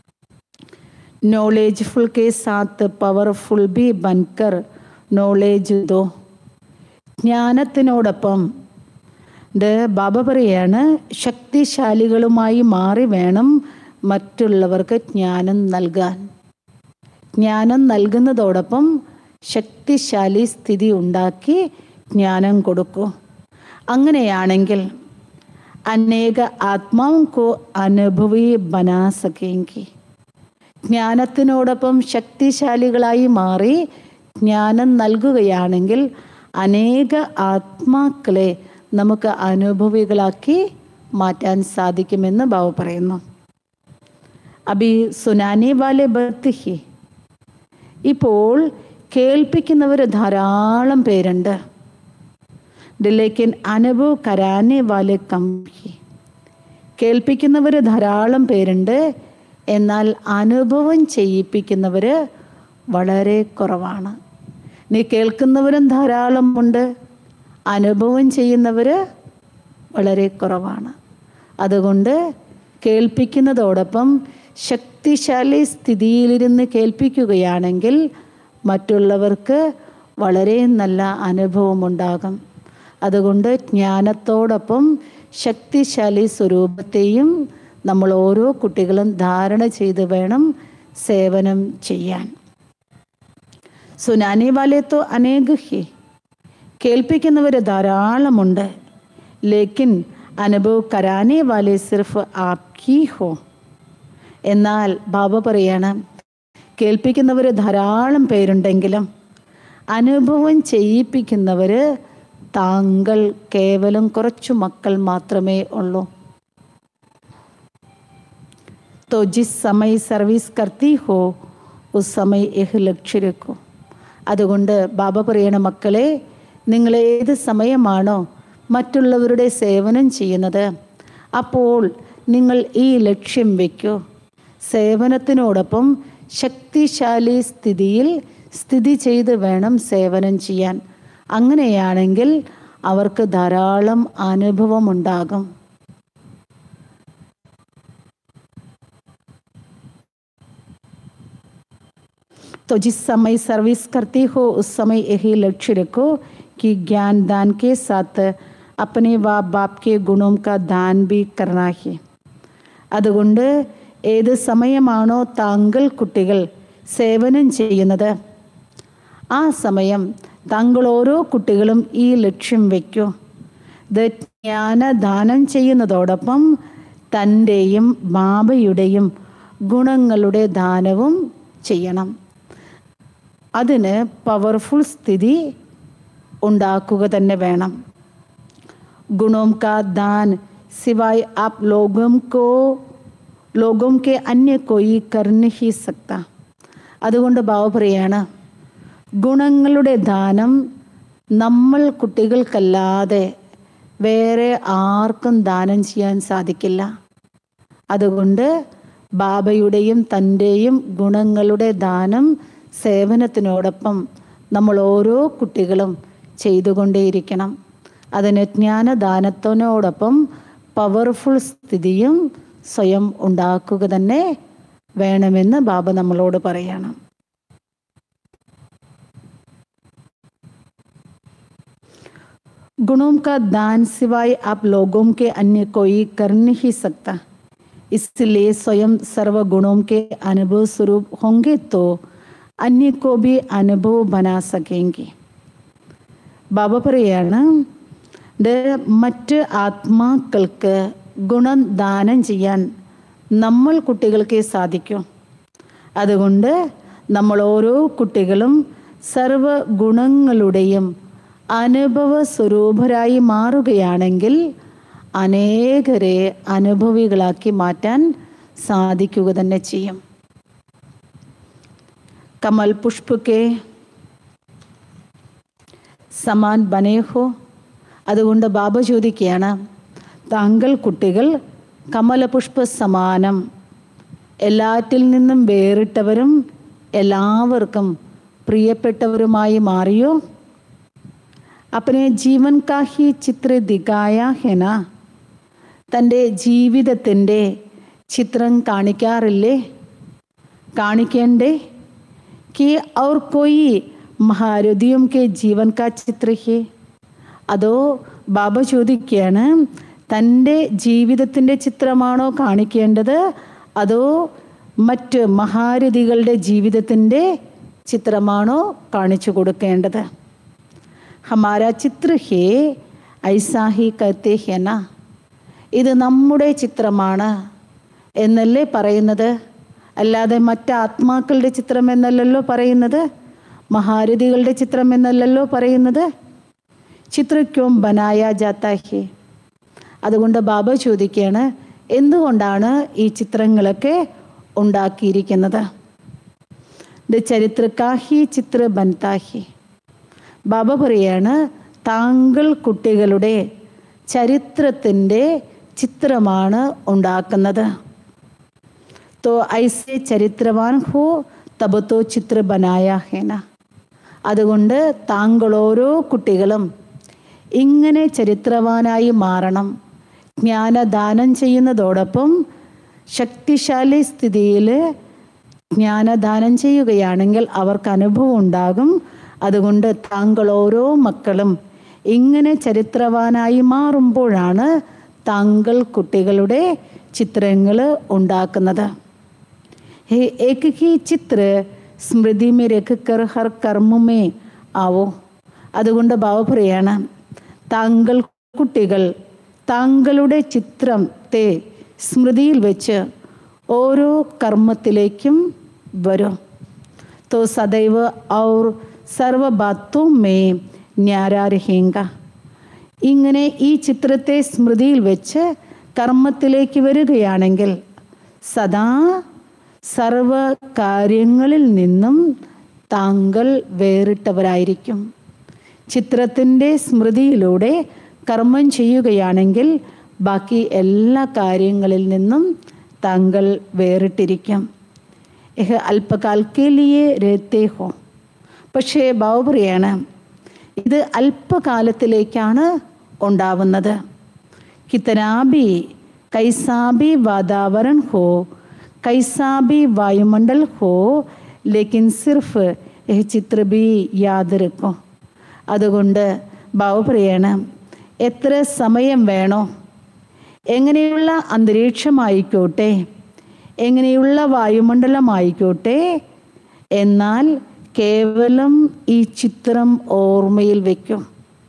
നോളേജ്ഫുൾ കെ സാത്ത് പവർഫുൾ ബി ബൻകർ നോളേജ് ദോ ജ്ഞാനത്തിനോടൊപ്പം ഇത് ബാബ പറയാണ് ശക്തിശാലികളുമായി മാറി വേണം മറ്റുള്ളവർക്ക് ജ്ഞാനം നൽകാൻ ജ്ഞാനം നൽകുന്നതോടൊപ്പം ശക്തിശാലി സ്ഥിതി ഉണ്ടാക്കി ജ്ഞാനം കൊടുക്കൂ അങ്ങനെയാണെങ്കിൽ അനേക ആത്മാവും കോ അനുഭവി ബനാ സകേങ്കി ജ്ഞാനത്തിനോടൊപ്പം ശക്തിശാലികളായി മാറി ജ്ഞാനം നൽകുകയാണെങ്കിൽ അനേക ആത്മാക്കളെ നമുക്ക് അനുഭവികളാക്കി മാറ്റാൻ സാധിക്കുമെന്ന് ബാബ പറയുന്നു അബി സുനാനി വാലെ ബർത്ത് ഹി ഇപ്പോൾ കേൾപ്പിക്കുന്നവർ ധാരാളം പേരുണ്ട് ലേക്കിൻ അനുഭവ് കരാനെ വാലെ കമ്പി കേൾപ്പിക്കുന്നവർ ധാരാളം പേരുണ്ട് എന്നാൽ അനുഭവം ചെയ്യിപ്പിക്കുന്നവർ വളരെ കുറവാണ് നീ കേൾക്കുന്നവരും ധാരാളമുണ്ട് അനുഭവം ചെയ്യുന്നവർ വളരെ കുറവാണ് അതുകൊണ്ട് കേൾപ്പിക്കുന്നതോടൊപ്പം ശക്തിശാലി സ്ഥിതിയിലിരുന്ന് കേൾപ്പിക്കുകയാണെങ്കിൽ മറ്റുള്ളവർക്ക് വളരെ നല്ല അനുഭവമുണ്ടാകും അതുകൊണ്ട് ജ്ഞാനത്തോടൊപ്പം ശക്തിശാലി സ്വരൂപത്തെയും നമ്മൾ ഓരോ കുട്ടികളും ധാരണ ചെയ്ത് വേണം സേവനം ചെയ്യാൻ സുനാനി വാലേത്തോ അനേക ഹി കേൾപ്പിക്കുന്നവർ ധാരാളമുണ്ട് ലേക്കിൻ അനുഭവ് കരാനെ വാലെ സിർഫ് ആപ്കി ഹോ എന്നാൽ ബാബ പറയാണ് കേൾപ്പിക്കുന്നവർ ധാരാളം പേരുണ്ടെങ്കിലും അനുഭവം ചെയ്യിപ്പിക്കുന്നവർ താങ്കൾ കേവലം കുറച്ചു മക്കൾ മാത്രമേ ഉള്ളൂ तो जिस समय സർവീസ് करती हो ഉസ് സമയ എഹ് ലക്ഷ്യ രഖോ അതുകൊണ്ട് ബാബ പറയണ മക്കളെ നിങ്ങൾ ഏത് സമയമാണോ മറ്റുള്ളവരുടെ സേവനം ചെയ്യുന്നത് അപ്പോൾ നിങ്ങൾ ഈ ലക്ഷ്യം വയ്ക്കൂ സേവനത്തിനോടൊപ്പം ശക്തിശാലി സ്ഥിതിയിൽ സ്ഥിതി ചെയ്ത് വേണം സേവനം ചെയ്യാൻ അങ്ങനെയാണെങ്കിൽ അവർക്ക് ധാരാളം അനുഭവമുണ്ടാകും तो जिस समय सर्विस करती हो उस समय यही लक्ष्य रखो कि ज्ञान दान के साथ अपने वा बाप के गुणों का दान भी करना है അതുകൊണ്ട് ഏത് സമയമാണോ താങ്കൾ കുട്ടികൾ സേവനം ചെയ്യുന്നത് ആ സമയം താങ്കൾ ഓരോ കുട്ടികളും ഈ ലക്ഷ്യം വയ്ക്കൂ ഇത് ജ്ഞാനദാനം ചെയ്യുന്നതോടൊപ്പം തൻ്റെയും ബാബയുടെയും ഗുണങ്ങളുടെ ദാനവും ചെയ്യണം അതിന് പവർഫുൾ സ്ഥിതി ഉണ്ടാക്കുക തന്നെ വേണം ഗുണോം കാ ദാൻ സിവായ് ആപ് ലോകം കോ ലോകം കെ അന്യ കോയി കർണ ഹി സക്ത അതുകൊണ്ട് ബാബ പറയാണ് ഗുണങ്ങളുടെ ദാനം നമ്മൾ കുട്ടികൾക്കല്ലാതെ വേറെ ആർക്കും ദാനം ചെയ്യാൻ സാധിക്കില്ല അതുകൊണ്ട് ബാബയുടെയും തൻ്റെയും ഗുണങ്ങളുടെ ദാനം സേവനത്തിനോടൊപ്പം നമ്മൾ ഓരോ കുട്ടികളും ചെയ്തുകൊണ്ടേയിരിക്കണം അതിന് ജ്ഞാനദാനത്തിനോടൊപ്പം പവർഫുൾ സ്ഥിതിയും സ്വയം ഉണ്ടാക്കുക തന്നെ വേണമെന്ന് ബാബ നമ്മളോട് പറയണം गुणों का दान सिवाय आप लोगों के अन्य कोई कर नहीं सकता इसलिए स्वयं सर्व गुणों के अनुभव स्वरूप होंगे तो अन्य को भी अनुभव बना सकेंगे ബാബ പറയാണ് ഇത് മറ്റ് ആത്മാക്കൾക്ക് ഗുണം ദാനം ചെയ്യാൻ നമ്മൾ കുട്ടികൾക്ക് സാധിക്കും അതുകൊണ്ട് നമ്മൾ ഓരോ കുട്ടികളും സർവ ഗുണങ്ങളുടെയും അനുഭവ സ്വരൂപരായി മാറുകയാണെങ്കിൽ അനേകരെ അനുഭവികളാക്കി മാറ്റാൻ സാധിക്കുക തന്നെ ചെയ്യും കമൽ പുഷ്പക്കെ സമാൻ ബനേഹോ അതുകൊണ്ട് ബാബ ചോദിക്കുകയാണ് താങ്കൾ കുട്ടികൾ കമലപുഷ്പ സമാനം എല്ലാറ്റിൽ നിന്നും വേറിട്ടവരും എല്ലാവർക്കും പ്രിയപ്പെട്ടവരുമായി മാറിയോ अपने ജീവൻ കാ ഹി ചിത്ര ദിഗായ ഹെന തൻ്റെ ജീവിതത്തിൻ്റെ ചിത്രം കാണിക്കാറില്ലേ കാണിക്കേണ്ടേ कि और कोई മഹാരഥിയും കെ ജീവൻ കാ ചിത്ര ഹേ അതോ ബാബ ചോദിക്കുകയാണ് തൻ്റെ ജീവിതത്തിൻ്റെ ചിത്രമാണോ കാണിക്കേണ്ടത് അതോ മറ്റ് മഹാരഥികളുടെ ജീവിതത്തിൻ്റെ ചിത്രമാണോ കാണിച്ചു കൊടുക്കേണ്ടത് ഹമാര ചിത്ര ഹേ ഐസാ ഹി കത്തെ ഹെന ഇത് നമ്മുടെ ചിത്രമാണ് എന്നല്ലേ പറയുന്നത് അല്ലാതെ മറ്റ് ആത്മാക്കളുടെ ചിത്രം എന്നല്ലല്ലോ പറയുന്നത് മഹാരഥികളുടെ ചിത്രം എന്നല്ലല്ലോ പറയുന്നത് ചിത്രക്യോം ബനായ ജാത്ത ഹേ അതുകൊണ്ട് ബാബ ചോദിക്കുകയാണ് എന്തുകൊണ്ടാണ് ഈ ചിത്രങ്ങളൊക്കെ ഉണ്ടാക്കിയിരിക്കുന്നത് ഇത് ചരിത്രക്കാഹി ചിത്ര ബൻതാഹി ബാബ പറയാണ് താങ്കൾ കുട്ടികളുടെ ചരിത്രത്തിൻ്റെ ചിത്രമാണ് ഉണ്ടാക്കുന്നത് तो ऐसे ചരിത്രവാൻ ഹോ തബ് തോ ചിത്ര ബനായ ഹേന അതുകൊണ്ട് താങ്കൾ ഓരോ കുട്ടികളും ഇങ്ങനെ ചരിത്രവാനായി മാറണം ജ്ഞാനദാനം ചെയ്യുന്നതോടൊപ്പം ശക്തിശാലി സ്ഥിതിയിൽ ജ്ഞാനദാനം ചെയ്യുകയാണെങ്കിൽ അവർക്ക് അനുഭവം ഉണ്ടാകും അതുകൊണ്ട് താങ്കൾ ഓരോ മക്കളും ഇങ്ങനെ ചരിത്രവാനായി മാറുമ്പോഴാണ് താങ്കൾ കുട്ടികളുടെ ചിത്രങ്ങൾ ഉണ്ടാക്കുന്നത് हे एक ही ചിത്ര സ്മൃതി മേ രഖക്കർ ഹർ കർമ്മമേ ആവോ അതുകൊണ്ട് ബാബ പറയാണ് താങ്കൾ കുട്ടികൾ താങ്കളുടെ ചിത്രത്തെ സ്മൃതിയിൽ വെച്ച് ഓരോ കർമ്മത്തിലേക്കും വരും तो सदैव और സർവ ബാത്തോ മേ ന്യാരാ രഹേങ്ക ഇങ്ങനെ ഈ ചിത്രത്തെ സ്മൃതിയിൽ വെച്ച് കർമ്മത്തിലേക്ക് വരികയാണെങ്കിൽ സദാ സർവ കാര്യങ്ങളിൽ നിന്നും താങ്കൾ വേറിട്ടവരായിരിക്കും ചിത്രത്തിൻ്റെ സ്മൃതിയിലൂടെ കർമ്മം ചെയ്യുകയാണെങ്കിൽ ബാക്കി എല്ലാ കാര്യങ്ങളിൽ നിന്നും താങ്കൾ വേറിട്ടിരിക്കും യഹ് അല്പകാൽക്കേലിയെ രേത്തേ ഹോ പക്ഷേ ബാബ പറയാണ് ഇത് അല്പകാലത്തിലേക്കാണ് ഉണ്ടാവുന്നത് കിത്തനാബി കൈസാബി വാതാവരൺ ഹോ കൈസാബി വായുമണ്ഡൽ ഹോ ലേക്കിൻ സിർഫ് യഹ് ചിത്ര ബി യാദ് രക്കോ അതുകൊണ്ട് ബാബ പറയാണ് എത്ര സമയം വേണോ എങ്ങനെയുള്ള അന്തരീക്ഷമായിക്കോട്ടെ എങ്ങനെയുള്ള വായുമണ്ഡലമായിക്കോട്ടെ എന്നാൽ കേവലം ഈ ചിത്രം ഓർമ്മയിൽ വയ്ക്കും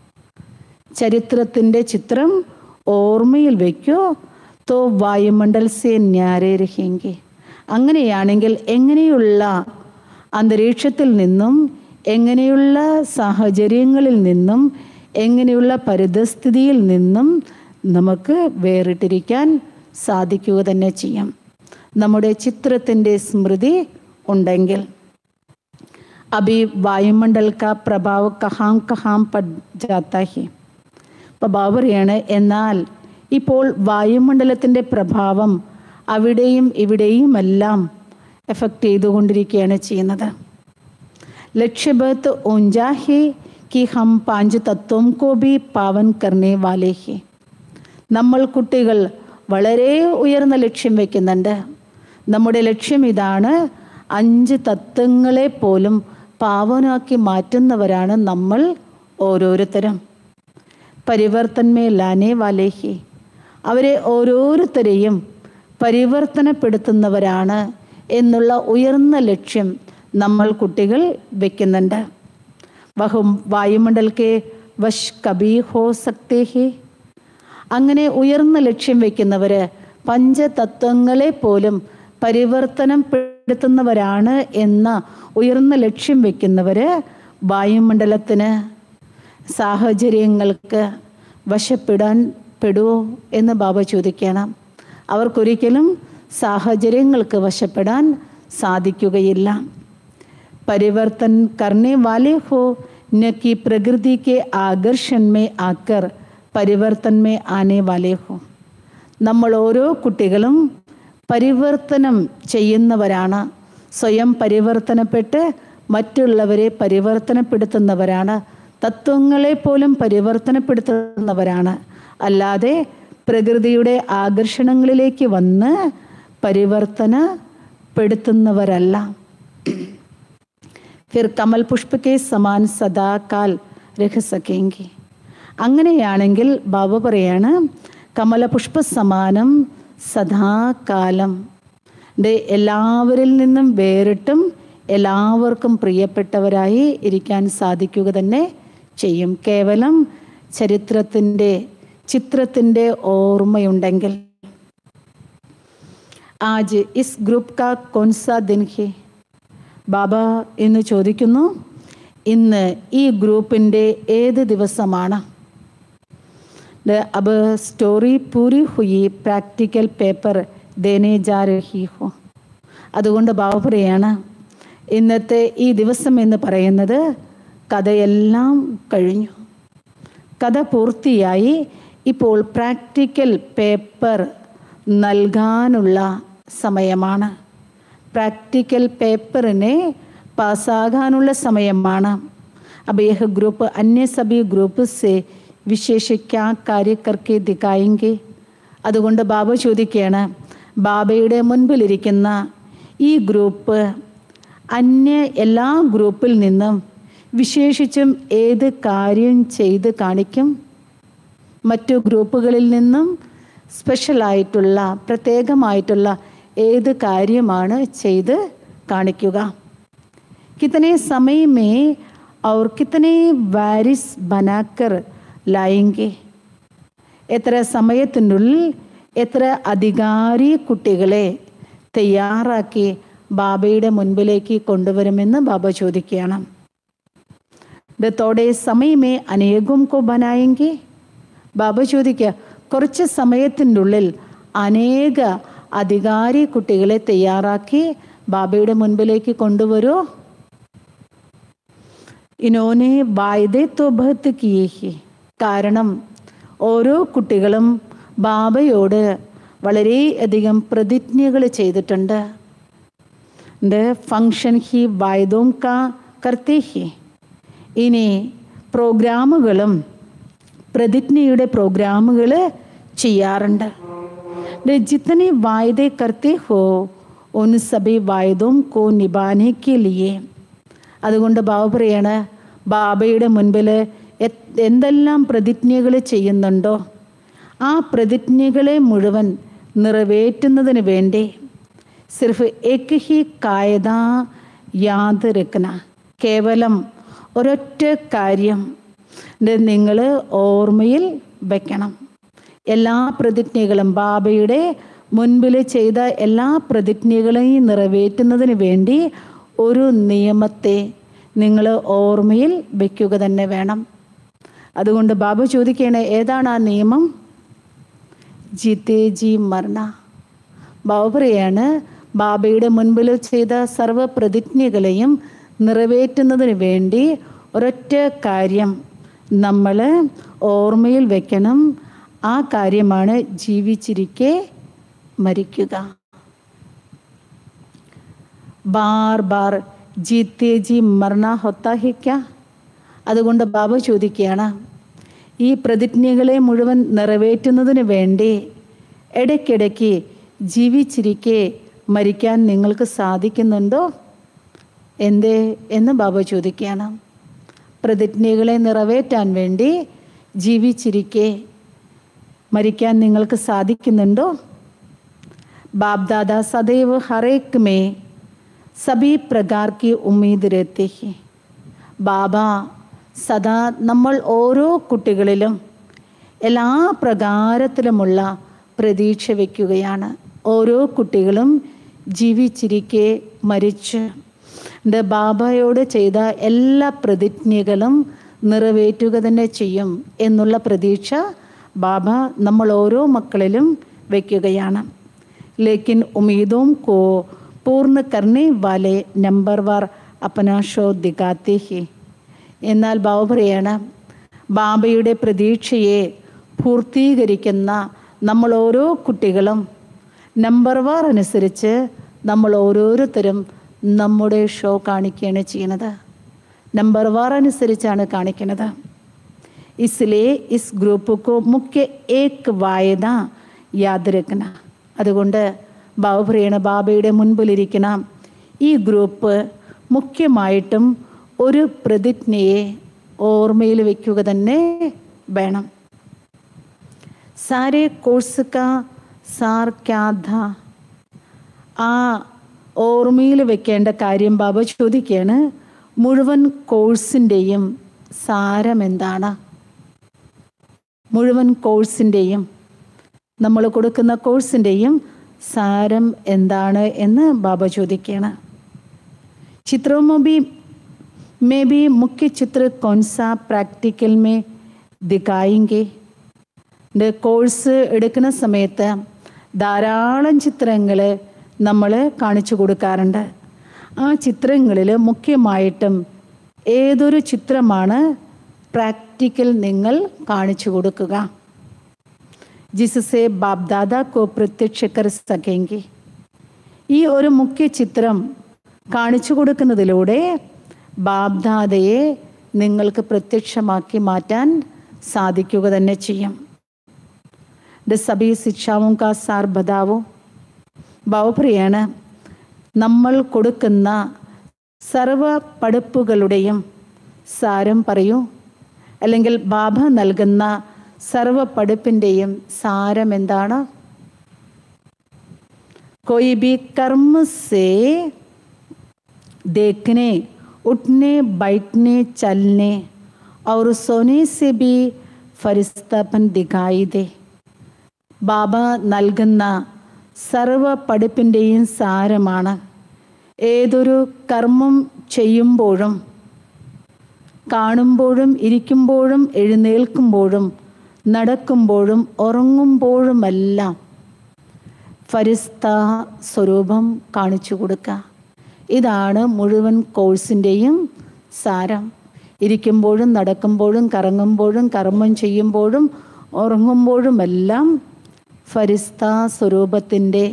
ചരിത്രത്തിൻ്റെ ചിത്രം ഓർമ്മയിൽ വയ്ക്കോ തോ വായുമണ്ഡൽ സേ ന്യാരേ രഹേങ്കി അങ്ങനെയാണെങ്കിൽ എങ്ങനെയുള്ള അന്തരീക്ഷത്തിൽ നിന്നും എങ്ങനെയുള്ള സാഹചര്യങ്ങളിൽ നിന്നും എങ്ങനെയുള്ള പരിതസ്ഥിതിയിൽ നിന്നും നമുക്ക് വേറിട്ടിരിക്കാൻ സാധിക്കുക തന്നെ ചെയ്യാം നമ്മുടെ ചിത്രത്തിൻ്റെ സ്മൃതി ഉണ്ടെങ്കിൽ अभी वायुमंडल का प्रभाव कहाँ कहाँ पड़ जाता है അപ്പോൾ ബാബറിയാണ് എന്നാൽ ഇപ്പോൾ വായുമണ്ഡലത്തിൻ്റെ പ്രഭാവം അവിടെയും ഇവിടെയുമെല്ലാം എഫക്റ്റ് ചെയ്തുകൊണ്ടിരിക്കുകയാണ് ചെയ്യുന്നത് ലക്ഷ്യബത്ത് ഊഞ്ചാ ഹെ कि हम पांच तत्वों को भी पावन करने वाले हैं നമ്മൾ കുട്ടികൾ വളരെ ഉയർന്ന ലക്ഷ്യം വയ്ക്കുന്നുണ്ട് നമ്മുടെ ലക്ഷ്യം ഇതാണ് അഞ്ച് തത്വങ്ങളെ പോലും പാവനാക്കി മാറ്റുന്നവരാണ് നമ്മൾ ഓരോരുത്തരും പരിവർത്തന്മേ ലാനെ വാലേഹി അവരെ ഓരോരുത്തരെയും പരിവർത്തനപ്പെടുത്തുന്നവരാണ് എന്നുള്ള ഉയർന്ന ലക്ഷ്യം നമ്മൾ കുട്ടികൾ വയ്ക്കുന്നുണ്ട് വഹും വായുമണ്ഡൽ കെ വശ് കബി ഹോ സക്തേ ഹേ അങ്ങനെ ഉയർന്ന ലക്ഷ്യം വയ്ക്കുന്നവർ പഞ്ചതത്വങ്ങളെ പോലും പരിവർത്തനപ്പെടുത്തുന്നവരാണ് എന്ന ഉയർന്ന ലക്ഷ്യം വയ്ക്കുന്നവർ വായുമണ്ഡലത്തിന് സാഹചര്യങ്ങൾക്ക് വശപ്പെടാൻ പെടുവോ എന്ന് ബാബ ചോദിക്കണം അവർക്കൊരിക്കലും സാഹചര്യങ്ങൾക്ക് വശപ്പെടാൻ സാധിക്കുകയില്ല परिवर्तन करने वाले हो न कि प्रकृति के आकर्षण में आकर പരിവർത്തൻ മേ ആനെ വാലേ ഹോ നമ്മൾ ഓരോ കുട്ടികളും പരിവർത്തനം ചെയ്യുന്നവരാണ് സ്വയം പരിവർത്തനപ്പെട്ട് മറ്റുള്ളവരെ പരിവർത്തനപ്പെടുത്തുന്നവരാണ് തത്വങ്ങളെ പോലും പരിവർത്തനപ്പെടുത്തുന്നവരാണ് അല്ലാതെ പ്രകൃതിയുടെ ആകർഷണങ്ങളിലേക്ക് വന്ന് പരിവർത്തനപ്പെടുത്തുന്നവരല്ല ഫിർ കമൽ പുഷ്പ കെ സമാൻ സദാകാൽ രഹ സക്കേങ്കി അങ്ങനെയാണെങ്കിൽ ബാബ പറയാണ് കമലപുഷ്പ സമാനം സദാകാലം ദേ എല്ലാവരിൽ നിന്നും വേറിട്ടും എല്ലാവർക്കും പ്രിയപ്പെട്ടവരായി ഇരിക്കാൻ സാധിക്കുക തന്നെ ചെയ്യും കേവലം ചരിത്രത്തിൻ്റെ ചിത്രത്തിൻ്റെ ഓർമ്മയുണ്ടെങ്കിൽ ആജ് ഇസ് ഗ്രൂപ്പ് കാ കോൺസാ ദിൻ ഹേ ബാബ എന്ന് ചോദിക്കുന്നു ഇന്ന് ഈ ഗ്രൂപ്പിൻ്റെ ഏത് ദിവസമാണ് अब സ്റ്റോറി പൂരി ഹുയി പ്രാക്ടിക്കൽ പേപ്പർ ദേനെ ജാ രഹി ഹോ അതുകൊണ്ട് ബാബ പറയാണ് ഇന്നത്തെ ഈ ദിവസം എന്ന് പറയുന്നത് കഥയെല്ലാം കഴിഞ്ഞു കഥ പൂർത്തിയായി ഇപ്പോൾ പ്രാക്ടിക്കൽ പേപ്പർ നൽകാനുള്ള സമയമാണ് പ്രാക്ടിക്കൽ പേപ്പറിനെ പാസ്സാകാനുള്ള സമയമാണ് अब यह ग्रुप अन्य सभी ग्रुप से विशेष क्या कार्य करके दिखाएंगे അതുകൊണ്ട് ബാബ ചോദിക്കുകയാണ് ബാബയുടെ മുൻപിലിരിക്കുന്ന ഈ ഗ്രൂപ്പ് അന്യ എല്ലാ ഗ്രൂപ്പിൽ നിന്നും വിശേഷിച്ചും ഏത് കാര്യം ചെയ്ത് കാണിക്കും മറ്റു ഗ്രൂപ്പുകളിൽ നിന്നും സ്പെഷ്യലായിട്ടുള്ള പ്രത്യേകമായിട്ടുള്ള ഏത് കാര്യമാണ് ചെയ്ത് കാണിക്കുക കിത്തനെ സമയമേ और कितने वारिस बनाकर लाएंगे എത്ര സമയത്തിനുള്ളിൽ എത്ര അധികാരി കുട്ടികളെ തയ്യാറാക്കി ബാബയുടെ മുൻപിലേക്ക് കൊണ്ടുവരുമെന്ന് ബാബ ചോദിക്കുകയാണ് തോടെ സമയമേ അനേകം കോ ബനായെങ്കിൽ ബാബ ചോദിക്കുക കുറച്ച് സമയത്തിൻ്റെ ഉള്ളിൽ അനേക അധികാരി കുട്ടികളെ തയ്യാറാക്കി ബാബയുടെ മുൻപിലേക്ക് കൊണ്ടുവരുമോ ഇനോനെ വായ്തെ തോബത്ത് കിയേ കാരണം ഓരോ കുട്ടികളും ബാബയോട് വളരെയധികം പ്രതിജ്ഞകൾ ചെയ്തിട്ടുണ്ട് ഫങ്ഷൻ ഹി വായ്തോം കാ കർത്തേ ഹി ഇനി പ്രോഗ്രാമുകളും പ്രതിജ്ഞയുടെ പ്രോഗ്രാമുകൾ ചെയ്യാറുണ്ട് ജിത്തനെ വായ്തെ കർത്തേ ഹോ ഉൻ സബി വായ്തോം കോ നിബാനെ കെ ലിയേ അതുകൊണ്ട് ബാബ പറയാണ് ബാബയുടെ മുൻപിൽ എന്തെല്ലാം പ്രതിജ്ഞകൾ ചെയ്യുന്നുണ്ടോ ആ പ്രതിജ്ഞകളെ മുഴുവൻ നിറവേറ്റുന്നതിന് വേണ്ടി സിർഫ് എക് ഹി കായത യാത് രക്കന കേവലം ഒരൊറ്റ കാര്യം നിങ്ങൾ ഓർമ്മയിൽ വയ്ക്കണം എല്ലാ പ്രതിജ്ഞകളും ബാബയുടെ മുൻപിൽ ചെയ്ത എല്ലാ പ്രതിജ്ഞകളെയും നിറവേറ്റുന്നതിന് വേണ്ടി ഒരു നിയമത്തെ നിങ്ങൾ ഓർമ്മയിൽ വയ്ക്കുക തന്നെ വേണം അതുകൊണ്ട് ബാബു ചോദിക്കുകയാണ് ഏതാണ് ആ നിയമം ജിത്തേ ജി മരണ ബാബു പറയാണ് ബാബയുടെ മുൻപിൽ ചെയ്ത സർവ പ്രതിജ്ഞകളെയും നിറവേറ്റുന്നതിന് വേണ്ടി ഒരൊറ്റ കാര്യം നമ്മൾ ഓർമ്മയിൽ വെക്കണം ആ കാര്യമാണ് ജീവിച്ചിരിക്കെ മരിക്കുക ബാർ ബാർ ജീത്തേ ജി മരണ ഹൊത്ത ഹി ക്യാ അതുകൊണ്ട് ബാബ ചോദിക്കുകയാണ് ഈ പ്രതിജ്ഞകളെ മുഴുവൻ നിറവേറ്റുന്നതിന് വേണ്ടി ഇടയ്ക്കിടയ്ക്ക് ജീവിച്ചിരിക്കെ മരിക്കാൻ നിങ്ങൾക്ക് സാധിക്കുന്നുണ്ടോ എന്തേ എന്ന് ബാബ ചോദിക്കുകയാണ് പ്രതിജ്ഞകളെ നിറവേറ്റാൻ വേണ്ടി ജീവിച്ചിരിക്കെ മരിക്കാൻ നിങ്ങൾക്ക് സാധിക്കുന്നുണ്ടോ ബാബ്ദാദ സദൈവ് ഹറേക്ക് മേ സബി പ്രകാർ കി ഉമ്മീദ് രഹത്തെ ഹി ബാബ സദാ നമ്മൾ ഓരോ കുട്ടികളിലും എല്ലാ പ്രകാരത്തിലുമുള്ള പ്രതീക്ഷ വയ്ക്കുകയാണ് ഓരോ കുട്ടികളും ജീവിച്ചിരിക്കെ മരിച്ച് എൻ്റെ ബാബയോട് ചെയ്ത എല്ലാ പ്രതിജ്ഞകളും നിറവേറ്റുക തന്നെ ചെയ്യും എന്നുള്ള പ്രതീക്ഷ ബാബ നമ്മൾ ഓരോ മക്കളിലും വയ്ക്കുകയാണ് ലേക്കിൻ ഉമീദോം കോ പൂർണ്ണ കർണേ വാലെ നമ്പർ വാർ അപ്പന ഷോ ദിഗാത്തെ ഹി എന്നാൽ ബാബ പറയാണ് ബാബയുടെ പ്രതീക്ഷയെ പൂർത്തീകരിക്കുന്ന നമ്മൾ ഓരോ കുട്ടികളും നമ്പർ വാർ അനുസരിച്ച് നമ്മൾ ഓരോരുത്തരും നമ്മുടെ ഷോ കാണിക്കുകയാണ് ചെയ്യുന്നത് നമ്പർ വാർ അനുസരിച്ചാണ് കാണിക്കുന്നത് इसलिए इस ഗ്രൂപ്പ് को മുഖ്യ ഏക് വായന യാദ് രക്കന അതുകൊണ്ട് ബാബ പറയണ ബാബയുടെ മുൻപിലിരിക്കുന്ന ഈ ഗ്രൂപ്പ് മുഖ്യമായിട്ടും ഒരു പ്രതിജ്ഞയെ ഓർമ്മയിൽ വയ്ക്കുക തന്നെ വേണം സാരേ കോഴ്സ് കാ സാർ ക്യാധ ആ ഓർമ്മയിൽ വെക്കേണ്ട കാര്യം ബാബ ചോദിക്കുകയാണ് മുഴുവൻ കോഴ്സിൻ്റെയും സാരം എന്താണ് മുഴുവൻ കോഴ്സിൻ്റെയും നമ്മൾ കൊടുക്കുന്ന കോഴ്സിൻ്റെയും സാരം എന്താണ് എന്ന് ബാബ ചോദിക്കുകയാണ് ചിത്രമോ ബി മേ ബി മുഖ്യ ചിത്ര കോൺസ പ്രാക്ടിക്കൽ മേ ദിക്കായെങ്കിൽ കോഴ്സ് എടുക്കുന്ന സമയത്ത് ധാരാളം ചിത്രങ്ങൾ നമ്മൾ കാണിച്ചു കൊടുക്കാറുണ്ട് ആ ചിത്രങ്ങളിൽ മുഖ്യമായിട്ടും ഏതൊരു ചിത്രമാണ് പ്രാക്ടിക്കൽ നിങ്ങൾ കാണിച്ചു കൊടുക്കുക ജിസസെ ബാബ്ദാദ കോ പ്രത്യക്ഷ കർ സകേങ്കി ഈ ഒരു മുഖ്യ ചിത്രം കാണിച്ചു കൊടുക്കുന്നതിലൂടെ ബാബ്ദാദയെ നിങ്ങൾക്ക് പ്രത്യക്ഷമാക്കി മാറ്റാൻ സാധിക്കുക തന്നെ ചെയ്യും ഇത് സബി ശിക്ഷാവും കാ സാർ ബതാവോ ബാവപ്രിയാണ് നമ്മൾ കൊടുക്കുന്ന സർവ പഠിപ്പുകളുടെയും സാരം പറയൂ അല്ലെങ്കിൽ ബാബ നൽകുന്ന സർവ പഠിപ്പിൻ്റെയും സാരം എന്താണ് कोई भी कर्म से देखने उठने बैठने चलने और सोने से भी ഫരിസ്തപ്പൻ ദിഖായി ദേ ബാബ നൽകുന്ന സർവ പഠിപ്പിൻ്റെയും സാരമാണ് ഏതൊരു കർമ്മം ചെയ്യുമ്പോഴും കാണുമ്പോഴും ഇരിക്കുമ്പോഴും എഴുന്നേൽക്കുമ്പോഴും നടക്കുമ്പോഴും ഉറങ്ങുമ്പോഴുമെല്ലാം ഫരിസ്ത സ്വരൂപം കാണിച്ചു കൊടുക്കുക ഇതാണ് മുഴുവൻ കോഴ്സിൻ്റെയും സാരം ഇരിക്കുമ്പോഴും നടക്കുമ്പോഴും കറങ്ങുമ്പോഴും കർമ്മം ചെയ്യുമ്പോഴും ഉറങ്ങുമ്പോഴുമെല്ലാം ഫരിസ്ത സ്വരൂപത്തിൻ്റെ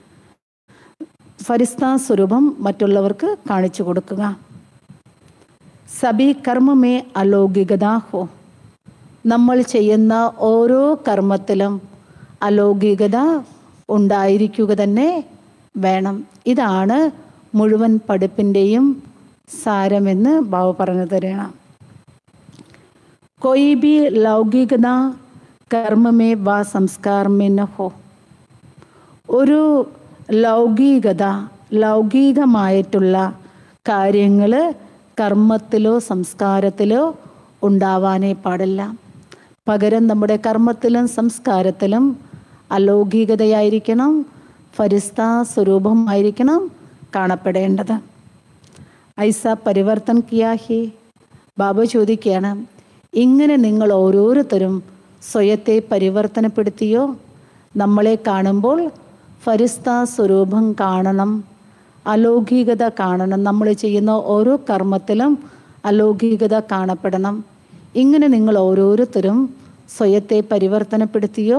ഫരിസ്ത സ്വരൂപം മറ്റുള്ളവർക്ക് കാണിച്ചു കൊടുക്കുക സബി കർമ്മമേ അലൗകികത ഹോ നമ്മൾ ചെയ്യുന്ന ഓരോ കർമ്മത്തിലും അലൗകികത ഉണ്ടായിരിക്കുക തന്നെ വേണം ഇതാണ് മുഴുവൻ പഠിപ്പിൻ്റെയും സാരമെന്ന് ബാബു പറഞ്ഞു തരണം कोई भी ലൗകികത കർമ്മമേ വാ സംസ്കാരമേ ന ഹോ ഒരു ലൗകികത ലൗകികമായിട്ടുള്ള കാര്യങ്ങൾ കർമ്മത്തിലോ സംസ്കാരത്തിലോ ഉണ്ടാവാനേ പാടില്ല പകരം നമ്മുടെ കർമ്മത്തിലും സംസ്കാരത്തിലും അലൗകികതയായിരിക്കണം ഫരിസ്ത സ്വരൂപമായിരിക്കണം കാണപ്പെടേണ്ടത് ഐസ പരിവർത്തൻ കിയാഹി ബാബ ചോദിക്കുകയാണ് ഇങ്ങനെ നിങ്ങൾ ഓരോരുത്തരും സ്വയത്തെ പരിവർത്തനപ്പെടുത്തിയോ നമ്മളെ കാണുമ്പോൾ ഫരിസ്ത സ്വരൂപം കാണണം അലൗകികത കാണണം നമ്മൾ ചെയ്യുന്ന ഓരോ കർമ്മത്തിലും അലൗകികത കാണപ്പെടണം ഇങ്ങനെ നിങ്ങൾ ഓരോരുത്തരും സ്വയത്തെ പരിവർത്തനപ്പെടുത്തിയോ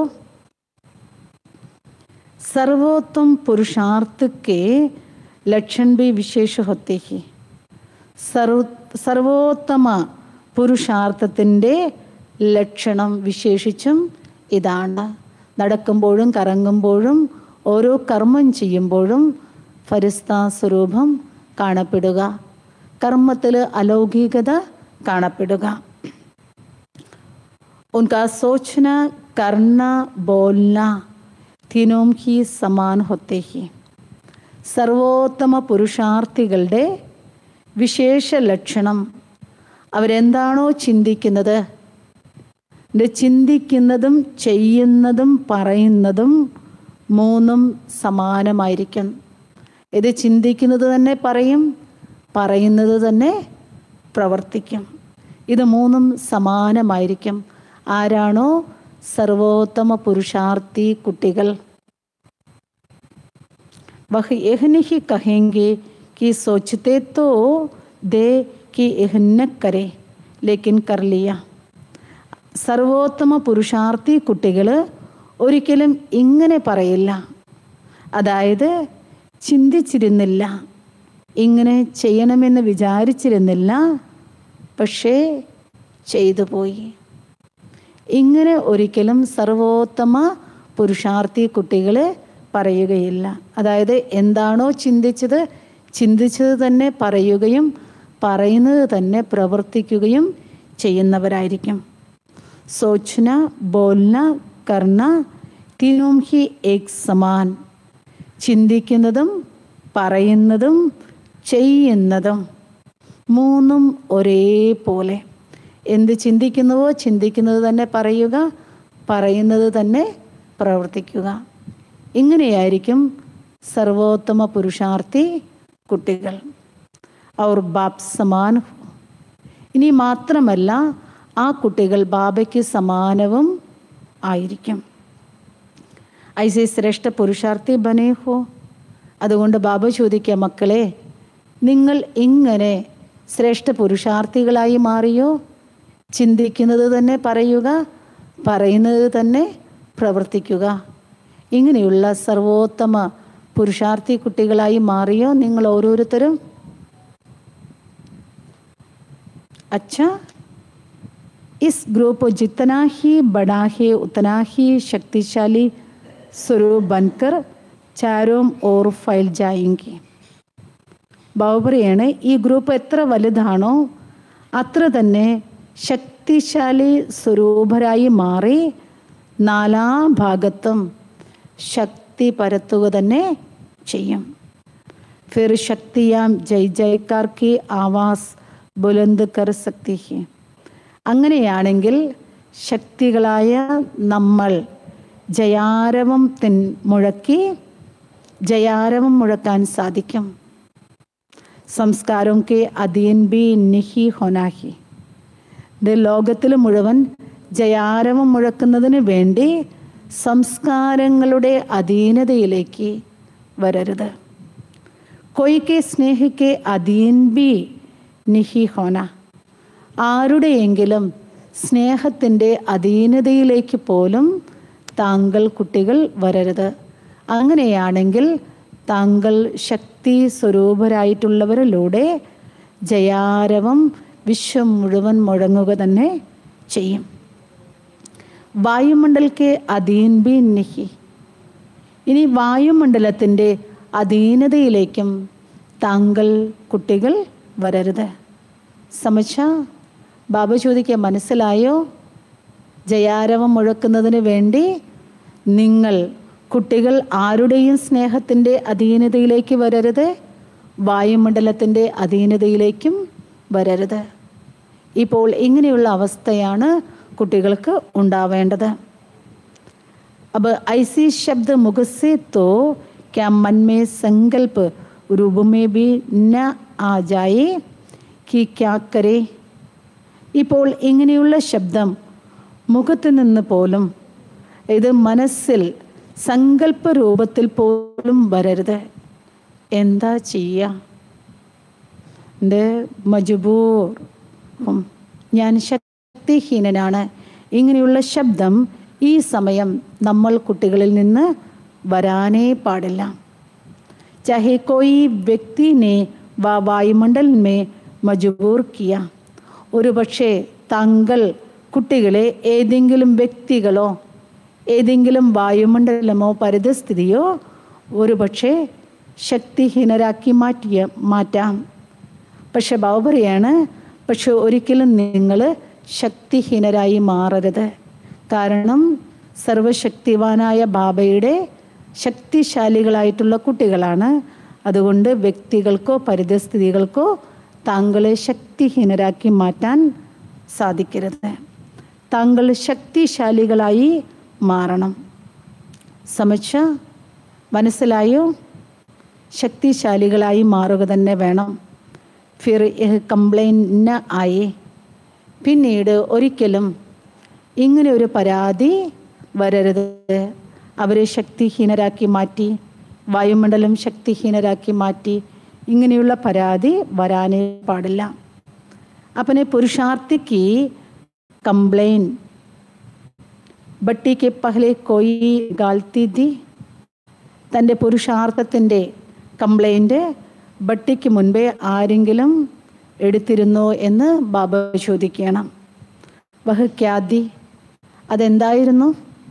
सर्वोत्तम पुरुषार्थ के लक्षण भी विशेष होते हैं സർവ സർവോത്തമ പുരുഷാർത്ഥത്തിൻ്റെ ലക്ഷണം വിശേഷിച്ചും ഇതാണ് നടക്കുമ്പോഴും കറങ്ങുമ്പോഴും ഓരോ കർമ്മം ചെയ്യുമ്പോഴും ഫരിസ്ത സ്വരൂപം കാണപ്പെടുക കർമ്മത്തിൽ അലൗകികത കാണപ്പെടുക उनका सोचना करना बोलना तीनों ही समान होते हैं സർവോത്തമ പുരുഷാർത്ഥികളുടെ വിശേഷ ലക്ഷണം അവരെന്താണോ ചിന്തിക്കുന്നത് ഇത് ചിന്തിക്കുന്നതും ചെയ്യുന്നതും പറയുന്നതും മൂന്നും സമാനമായിരിക്കും ഇത് ചിന്തിക്കുന്നത് തന്നെ പറയും പറയുന്നത് തന്നെ പ്രവർത്തിക്കും ഇത് മൂന്നും സമാനമായിരിക്കും ആരാണോ സർവോത്തമ പുരുഷാർത്ഥി കുട്ടികൾ वह यह नहीं कहेंगे कि सोचते तो दे कि यह न करे लेकिन कर लिया സർവോത്തമ പുരുഷാർത്ഥി കുട്ടികൾ ഒരിക്കലും ഇങ്ങനെ പറയില്ല അതായത് ചിന്തിച്ചിരുന്നില്ല ഇങ്ങനെ ചെയ്യണമെന്ന് വിചാരിച്ചിരുന്നില്ല പക്ഷേ ചെയ്തു പോയി ഇങ്ങനെ ഒരിക്കലും സർവോത്തമ പുരുഷാർത്ഥി കുട്ടികൾ പറയുകയില്ല അതായത് എന്താണോ ചിന്തിച്ചത് ചിന്തിച്ചത് തന്നെ പറയുകയും പറയുന്നത് തന്നെ പ്രവർത്തിക്കുകയും ചെയ്യുന്നവരായിരിക്കും സോച്ചന ബോൽന കർണ തീനും ഹി ഏക് സമാൻ ചിന്തിക്കുന്നതും പറയുന്നതും ചെയ്യുന്നതും മൂന്നും ഒരേപോലെ എന്ത് ചിന്തിക്കുന്നുവോ ചിന്തിക്കുന്നത് തന്നെ പറയുക പറയുന്നത് തന്നെ പ്രവർത്തിക്കുക ഇങ്ങനെയായിരിക്കും സർവോത്തമ പുരുഷാർത്ഥി കുട്ടികൾ അവർ ബാപ് സമാൻ ഇനി മാത്രമല്ല ആ കുട്ടികൾ ബാബയ്ക്ക് സമാനവും ആയിരിക്കും ഐസെ ശ്രേഷ്ഠ പുരുഷാർത്ഥി ബനേ ഹോ അതുകൊണ്ട് ബാബ ചോദിക്കുക മക്കളെ നിങ്ങൾ ഇങ്ങനെ ശ്രേഷ്ഠ പുരുഷാർത്ഥികളായി മാറിയോ ചിന്തിക്കുന്നത് തന്നെ പറയുക പറയുന്നത് തന്നെ പ്രവർത്തിക്കുക ഇങ്ങനെയുള്ള സർവോത്തമ പുരുഷാർത്ഥി കുട്ടികളായി മാറിയോ നിങ്ങൾ ഓരോരുത്തരും अच्छा इस ग्रुप जितना ही बड़ा है उतना ही शक्तिशाली स्वरूप बनकर चारों ओर फैल जाएंगे ബാബു പറയാണ് ഈ ഗ്രൂപ്പ് എത്ര വലുതാണോ അത്ര തന്നെ ശക്തിശാലി സ്വരൂപരായി മാറി നാലാ ഭാഗത്തും ശക്തി പരത്തുക തന്നെ ചെയ്യും फिर ശക്തിയാം ജയ് ജയക്കാർ കി ആവാസ് ബുലന്ദ് കർ സക്തി ഹി അങ്ങനെയാണെങ്കിൽ ശക്തികളായ നമ്മൾ ജയാരവം തിൻ മുഴക്കി ജയാരവം മുഴക്കാൻ സാധിക്കും സംസ്കാരം കെ അധീൻ ബി നിഹി ഹൊനാഹി ഇത് ലോകത്തിൽ മുഴുവൻ ജയാരവം മുഴക്കുന്നതിന് വേണ്ടി സംസ്കാരങ്ങളുടെ അധീനതയിലേക്ക് വരരുത് കൊയ്ക്ക് സ്നേഹിക്ക് അധീൻ ബി നിഹി ഹോന ആരുടെയെങ്കിലും സ്നേഹത്തിൻ്റെ അധീനതയിലേക്ക് പോലും താങ്കൾ കുട്ടികൾ വരരുത് അങ്ങനെയാണെങ്കിൽ താങ്കൾ ശക്തി സ്വരൂപരായിട്ടുള്ളവരിലൂടെ ജയാരവം വിശ്വം മുഴുവൻ മുഴങ്ങുക തന്നെ ചെയ്യും വായുമണ്ഡലക്ക് അധീൻ ബി നിഹി ഇനി വായുമണ്ഡലത്തിൻ്റെ അധീനതയിലേക്കും താങ്കൾ കുട്ടികൾ വരരുത് സമച്ച ബാബ ചോദിക്കുക മനസ്സിലായോ ജയാരവം മുഴക്കുന്നതിന് വേണ്ടി നിങ്ങൾ കുട്ടികൾ ആരുടെയും സ്നേഹത്തിൻ്റെ അധീനതയിലേക്ക് വരരുത് വായുമണ്ഡലത്തിൻ്റെ അധീനതയിലേക്കും വരരുത് ഇപ്പോൾ ഇങ്ങനെയുള്ള അവസ്ഥയാണ് കുട്ടികൾക്ക് ഉണ്ടാവേണ്ടത് अब ऐसी शब्द मुख से तो क्या मन में संकल्प रूप में भी न आ जाए कि क्या करे ഇപ്പോൾ ഇങ്ങനെയുള്ള ശബ്ദം മുഖത്ത് നിന്ന് പോലും ഇത് മനസ്സിൽ സങ്കല്പ രൂപത്തിൽ പോലും വരരുത് എന്താ ചെയ്യുക എൻ്റെ മജബൂർ ഉം, ഞാൻ ശക്തിഹീനനാണ് ഇങ്ങനെയുള്ള ശബ്ദം ഈ സമയം നമ്മൾ കുട്ടികളിൽ നിന്ന് വരാനേ പാടില്ല चाहे कोई व्यक्ति ने व वायुमंडल में मजबूर किया ഒരു പക്ഷേ താങ്കൾ കുട്ടികളെ ഏതെങ്കിലും വ്യക്തികളോ ഏതെങ്കിലും വായുമണ്ഡലമോ പരിതസ്ഥിതിയോ ഒരു പക്ഷേ ശക്തിഹീനരാക്കി മാറ്റിയ മാറ്റാം പക്ഷെ ബാബു പറയാണ് പക്ഷെ ഒരിക്കലും നിങ്ങൾ ശക്തിഹീനരായി മാറരുത് കാരണം സർവശക്തിവാനായ ബാബയുടെ ശക്തിശാലികളായിട്ടുള്ള കുട്ടികളാണ് അതുകൊണ്ട് വ്യക്തികൾക്കോ പരിതസ്ഥിതികൾക്കോ താങ്കളെ ശക്തിഹീനരാക്കി മാറ്റാൻ സാധിക്കരുത് താങ്കൾ ശക്തിശാലികളായി മാറണം സമച്ച മനസ്സിലായോ ശക്തിശാലികളായി മാറുക തന്നെ വേണം ഫിർ യഹ് കംപ്ലൈൻറ്റ് ആയി പിന്നീട് ഒരിക്കലും ഇങ്ങനെ ഒരു പരാതി വരരുത് അവരെ ശക്തിഹീനരാക്കി മാറ്റി വായുമണ്ഡലം ശക്തിഹീനരാക്കി മാറ്റി ഇങ്ങനെയുള്ള പരാതി വരാനേ പാടില്ല अपने पुरुषार्थ की कंप्लेन बट्टी के पहले कोई गालती दी തൻ്റെ പുരുഷാർത്ഥത്തിൻ്റെ കംപ്ലൈൻറ്റ് ബട്ടിക്ക് മുൻപേ ആരെങ്കിലും എടുത്തിരുന്നോ എന്ന് ബാബ ചോദിക്കണം വഹ് ക്യാദി അതെന്തായിരുന്നു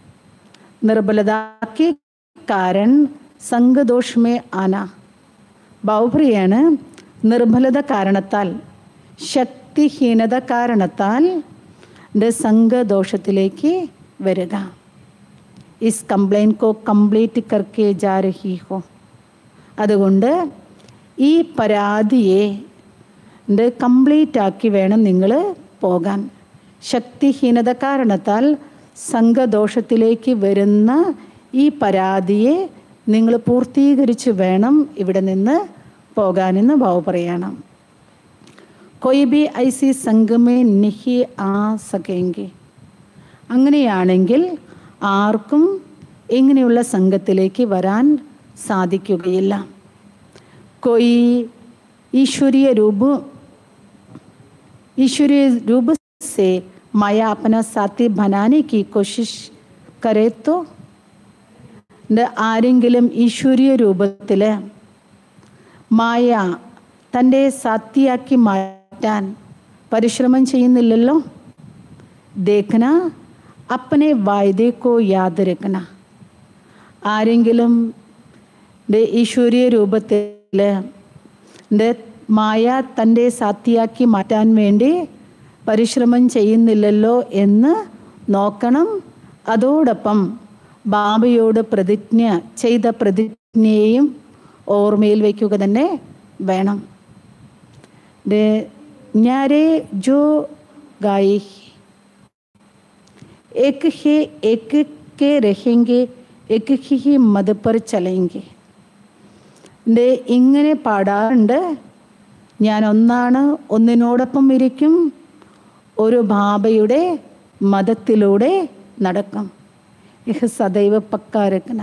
നിർബലതാക്കി കാരൺ സംഘദോഷമേ ആന ബാബുപ്രിയാണ് നിർബലത കാരണത്താൽ ശക്തിഹീനത കാരണത്താൽ ന്റെ സംഘദോഷത്തിലേക്ക് വരിക ഇസ് കംപ്ലൈൻറ്റ് കോ കംപ്ലീറ്റ് കർക്കെ ജാ രഹി ഹോ അതുകൊണ്ട് ഈ പരാതിയെ കംപ്ലീറ്റ് ആക്കി വേണം നിങ്ങൾ പോകാൻ ശക്തിഹീനത കാരണത്താൽ സംഘദോഷത്തിലേക്ക് വരുന്ന ഈ പരാതിയെ നിങ്ങൾ പൂർത്തീകരിച്ച് വേണം ഇവിടെ നിന്ന് പോകാനെന്ന് ബാബു പറയണം കൊയ് ബി ഐസി സംഘമേ നിഹി ആ സകേങ്കി അങ്ങനെയാണെങ്കിൽ ആർക്കും ഇങ്ങനെയുള്ള സംഘത്തിലേക്ക് വരാൻ സാധിക്കുകയില്ല കൊയ് ईश्वरीय रूप ईश्वरीय रूप से माया अपना साथी बनाने की कोशिश करे तो ആരെങ്കിലും ഈശ്വരീയ രൂപത്തിൽ മായ തൻ്റെ സാത്തിയാക്കി മാറ്റാൻ പരിശ്രമം ചെയ്യുന്നില്ലല്ലോ ദേഖന അപ്പനെ വായ്തേക്കോ യാദ് രക്കന ആരെങ്കിലും ഈശ്വരീയ രൂപത്തിൽ മായ തൻ്റെ സാത്തിയാക്കി മാറ്റാൻ വേണ്ടി പരിശ്രമം ചെയ്യുന്നില്ലല്ലോ എന്ന് നോക്കണം അതോടൊപ്പം ബാബയോട് പ്രതിജ്ഞ ചെയ്ത പ്രതിജ്ഞയെയും ഓർമ്മയിൽ വയ്ക്കുക തന്നെ വേണം ഞാരെ ജോ ഗായി एक ही एक के रहेंगे एक ही മത് पर ചലേങ്കെ എൻ്റെ ഇങ്ങനെ പാടാറുണ്ട് ഞാൻ ഒന്നാണ് ഒന്നിനോടൊപ്പം ഇരിക്കും ഒരു ബാബയുടെ മതത്തിലൂടെ നടക്കും ഇഹ് സദൈവ പക്കാരക്കന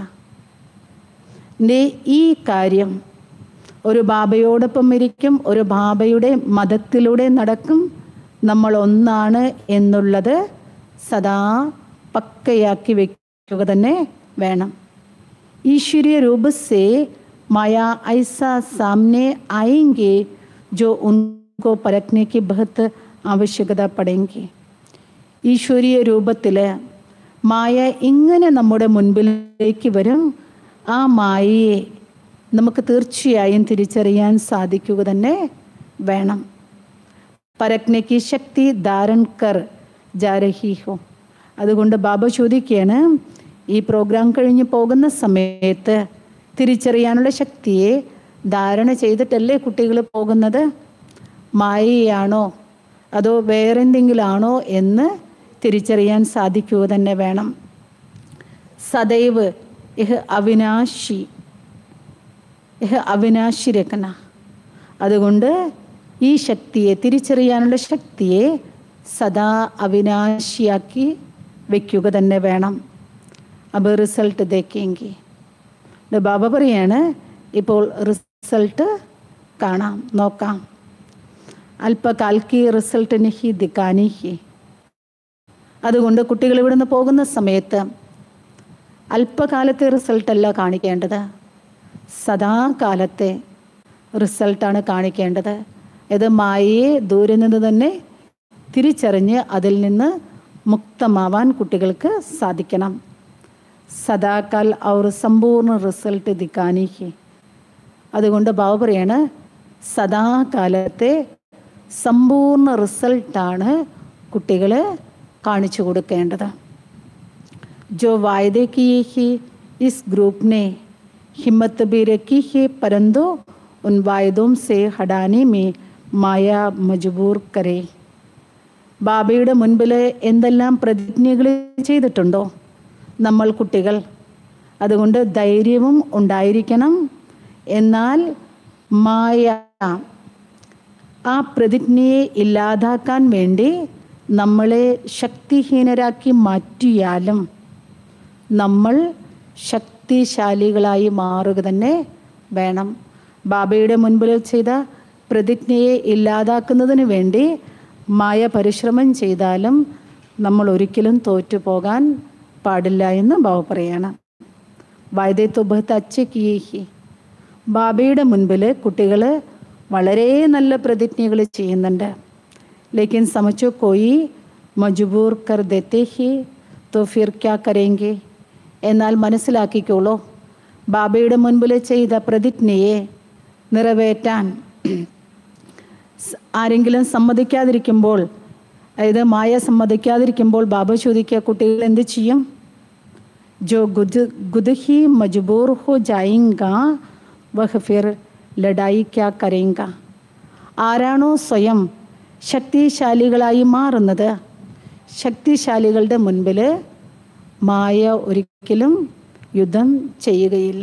എൻ്റെ ഈ കാര്യം ഒരു ബാബയോടൊപ്പം ഇരിക്കും ഒരു ബാബയുടെ മതത്തിലൂടെ നടക്കും നമ്മൾ ഒന്നാണ് എന്നുള്ളത് സദാ പക്കയാക്കി വെക്കുക തന്നെ വേണം ईश्वरीय रूप से माया ऐसा सामने आएंगे जो उनको परखने की बहुत ആവശ്യകത പടേങ്കി ഈശ്വരീയ രൂപത്തിൽ മായ ഇങ്ങനെ നമ്മുടെ മുൻപിലേക്ക് വരും ആ മായയെ നമുക്ക് തീർച്ചയായും തിരിച്ചറിയാൻ സാധിക്കുക തന്നെ വേണം പരക്നയ്ക്ക് ശക്തി ധാരൺ കർ ജാരഹി ഹോ അതുകൊണ്ട് ബാബ ചോദിക്കുകയാണ് ഈ പ്രോഗ്രാം കഴിഞ്ഞ് പോകുന്ന സമയത്ത് തിരിച്ചറിയാനുള്ള ശക്തിയെ ധാരണ ചെയ്തിട്ടല്ലേ കുട്ടികൾ പോകുന്നത് മായയാണോ അതോ വേറെന്തെങ്കിലും ആണോ എന്ന് തിരിച്ചറിയാൻ സാധിക്കുക തന്നെ വേണം സദൈവ് ഇഹ് അവിനാശി ഇഹ് അവിനാശി രക്കന അതുകൊണ്ട് ഈ ശക്തിയെ തിരിച്ചറിയാനുള്ള ശക്തിയെ സദാ അവിനാശിയാക്കി വയ്ക്കുക തന്നെ വേണം അപ്പോൾ റിസൾട്ട് ദേക്കെങ്കിൽ ബാബ പറയാണ് ഇപ്പോൾ റിസൾട്ട് കാണാം നോക്കാം അല്പകാൽക്ക് റിസൾട്ട് നഹി ദിക്കാനി ഹി അതുകൊണ്ട് കുട്ടികൾ ഇവിടുന്ന് പോകുന്ന സമയത്ത് അല്പകാലത്തെ റിസൾട്ടല്ല കാണിക്കേണ്ടത് സദാകാലത്തെ റിസൾട്ടാണ് കാണിക്കേണ്ടത് ഇത് മായയെ ദൂരെ നിന്ന് തന്നെ തിരിച്ചറിഞ്ഞ് അതിൽ നിന്ന് മുക്തമാവാൻ കുട്ടികൾക്ക് സാധിക്കണം സദാകാൽ അവർ സമ്പൂർണ്ണ റിസൾട്ട് ദിക്കാനിക്ക് അതുകൊണ്ട് ബാബു പറയാണ് സദാകാലത്തെ സമ്പൂർണ്ണ റിസൾട്ടാണ് കുട്ടികൾ കാണിച്ചു കൊടുക്കേണ്ടത് जो वायदे किए ही इस ग्रुप ने हिम्मत भी रखी है परंतु उन वायदों से हटाने में മായ മജബൂർ കരേ ബാബയുടെ മുൻപിൽ എന്തെല്ലാം പ്രതിജ്ഞകൾ ചെയ്തിട്ടുണ്ടോ നമ്മൾ കുട്ടികൾ അതുകൊണ്ട് ധൈര്യവും ഉണ്ടായിരിക്കണം എന്നാൽ മായ ആ പ്രതിജ്ഞയെ ഇല്ലാതാക്കാൻ വേണ്ടി നമ്മളെ ശക്തിഹീനരാക്കി മാറ്റിയാലും നമ്മൾ ശക്തിശാലികളായി മാറുക തന്നെ വേണം ബാബയുടെ മുൻപിൽ ചെയ്ത പ്രതിജ്ഞയെ ഇല്ലാതാക്കുന്നതിന് വേണ്ടി മായ പരിശ്രമം ചെയ്താലും നമ്മൾ ഒരിക്കലും തോറ്റു പോകാൻ പാടില്ല എന്ന് ബാബ പറയാണ് വായതേ തുബത്ത് അച്ചയ്ക്ക് ബാബയുടെ മുൻപിൽ കുട്ടികൾ വളരെ നല്ല പ്രതിജ്ഞകൾ ചെയ്യുന്നുണ്ട് ലേക്കിൻ സമച്ചോ കോയി മജബൂർ കർ ദേത്തെ ഹി തോ ഫിർ ക്യാ കരേങ്കെ എന്നാൽ മനസ്സിലാക്കിക്കോളൂ ബാബയുടെ മുൻപിൽ ചെയ്ത പ്രതിജ്ഞയെ നിറവേറ്റാൻ ആരെങ്കിലും സമ്മതിക്കാതിരിക്കുമ്പോൾ അതായത് മായ സമ്മതിക്കാതിരിക്കുമ്പോൾ ബാബ ചോദിക്കുക കുട്ടികൾ എന്ത് ചെയ്യും जो गुद गुद ही मजबूर हो जाएगा वह फिर ലഡായി ക്യാ കരേങ്ക ആരാണോ സ്വയം ശക്തിശാലികളായി മാറുന്നത് ശക്തിശാലികളുടെ മുൻപിൽ മായ ഒരിക്കലും യുദ്ധം ചെയ്യുകയില്ല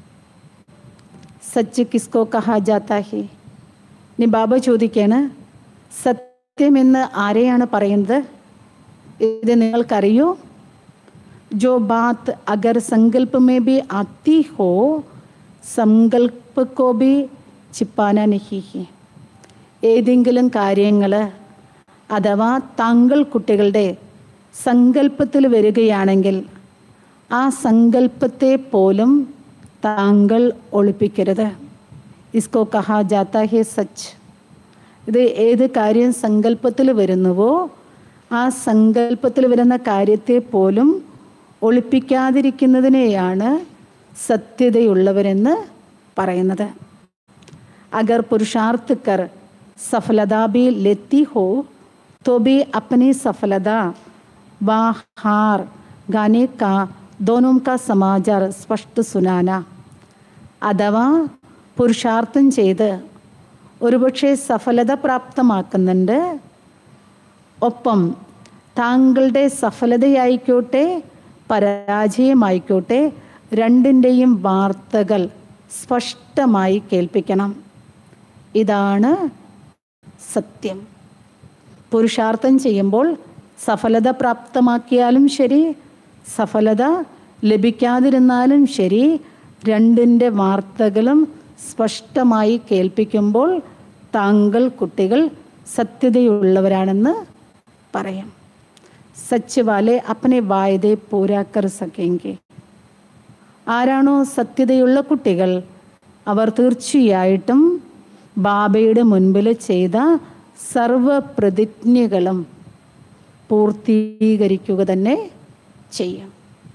സച്ച് കിസ്കോ കഹാ ജാത്ത ഹി ഇനി ബാബ ചോദിക്കാണ് സത്യമെന്ന് ആരെയാണ് പറയുന്നത് ഇത് നിങ്ങൾക്കറിയോ जो बात अगर संकल्प में भी आती हो संकल्प को भी ചിപ്പാന നഹിഹി ഏതെങ്കിലും കാര്യങ്ങൾ അഥവാ താങ്കൾ കുട്ടികളുടെ സങ്കല്പത്തിൽ വരികയാണെങ്കിൽ ആ സങ്കല്പത്തെ പോലും താങ്കൾ ഒളിപ്പിക്കരുത് ഇസ്കോ കഹാ ജാത്ത ഹേ സച്ച് ഇത് ഏത് കാര്യം സങ്കല്പത്തിൽ വരുന്നുവോ ആ സങ്കല്പത്തിൽ വരുന്ന കാര്യത്തെ പോലും ഒളിപ്പിക്കാതിരിക്കുന്നതിനെയാണ് സത്യതയുള്ളവരെന്ന് പറയുന്നത് अगर पुरुषार्थ कर सफलता भी लेती हो तो भी अपनी सफलता व हार गाने का दोनों का समाचार स्पष्ट सुनाना അഥവാ പുരുഷാർത്ഥം ചെയ്ത് ഒരുപക്ഷെ സഫലത പ്രാപ്തമാക്കുന്നുണ്ട് ഒപ്പം താങ്കളുടെ സഫലതയായിക്കോട്ടെ പരാജയമായിക്കോട്ടെ രണ്ടിൻ്റെയും വാർത്തകൾ സ്പഷ്ടമായി കേൾപ്പിക്കണം ഇതാണ് സത്യം പുരുഷാർത്ഥം ചെയ്യുമ്പോൾ സഫലത പ്രാപ്തമാക്കിയാലും ശരി സഫലത ലഭിക്കാതിരുന്നാലും ശരി രണ്ടിൻ്റെ വാർത്തകളും സ്പഷ്ടമായി കേൾപ്പിക്കുമ്പോൾ താങ്കൾ കുട്ടികൾ സത്യതയുള്ളവരാണെന്ന് പറയാം സച്ച് വാലെ അപ്പനെ വായതെ പൂരാക്കർ സക്കേങ്കെ ആരാണോ സത്യതയുള്ള കുട്ടികൾ അവർ തീർച്ചയായിട്ടും ബാബയുടെ മുൻപിൽ ചെയ്ത സർവപ്രതിജ്ഞകളും പൂർത്തീകരിക്കുക തന്നെ ചെയ്യും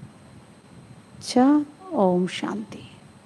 ച ഓം ശാന്തി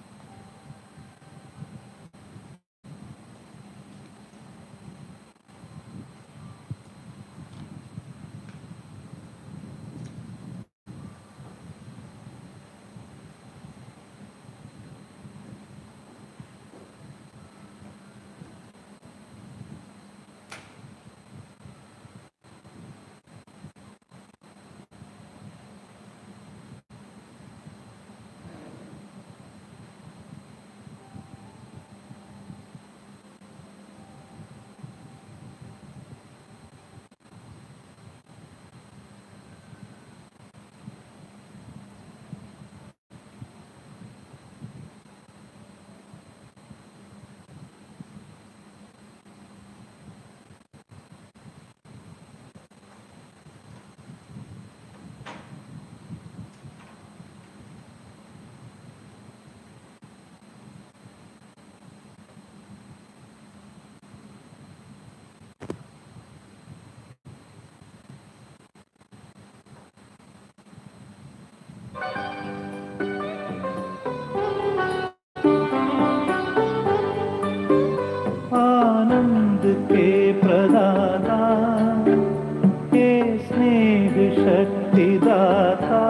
आनंद के प्रदाता हे स्नेह शक्ति दाता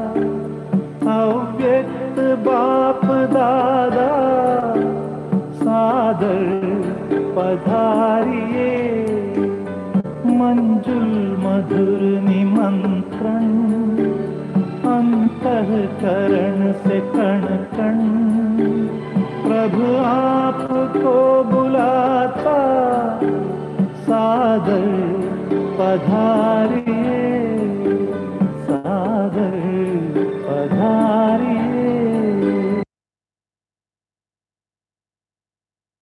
अव्यक्त बाप दादा सादर पधारिए मंजुल मधुर निमंत्रण अंतकरण से कण कण प्रभु आपको बुलाता सादर पधारी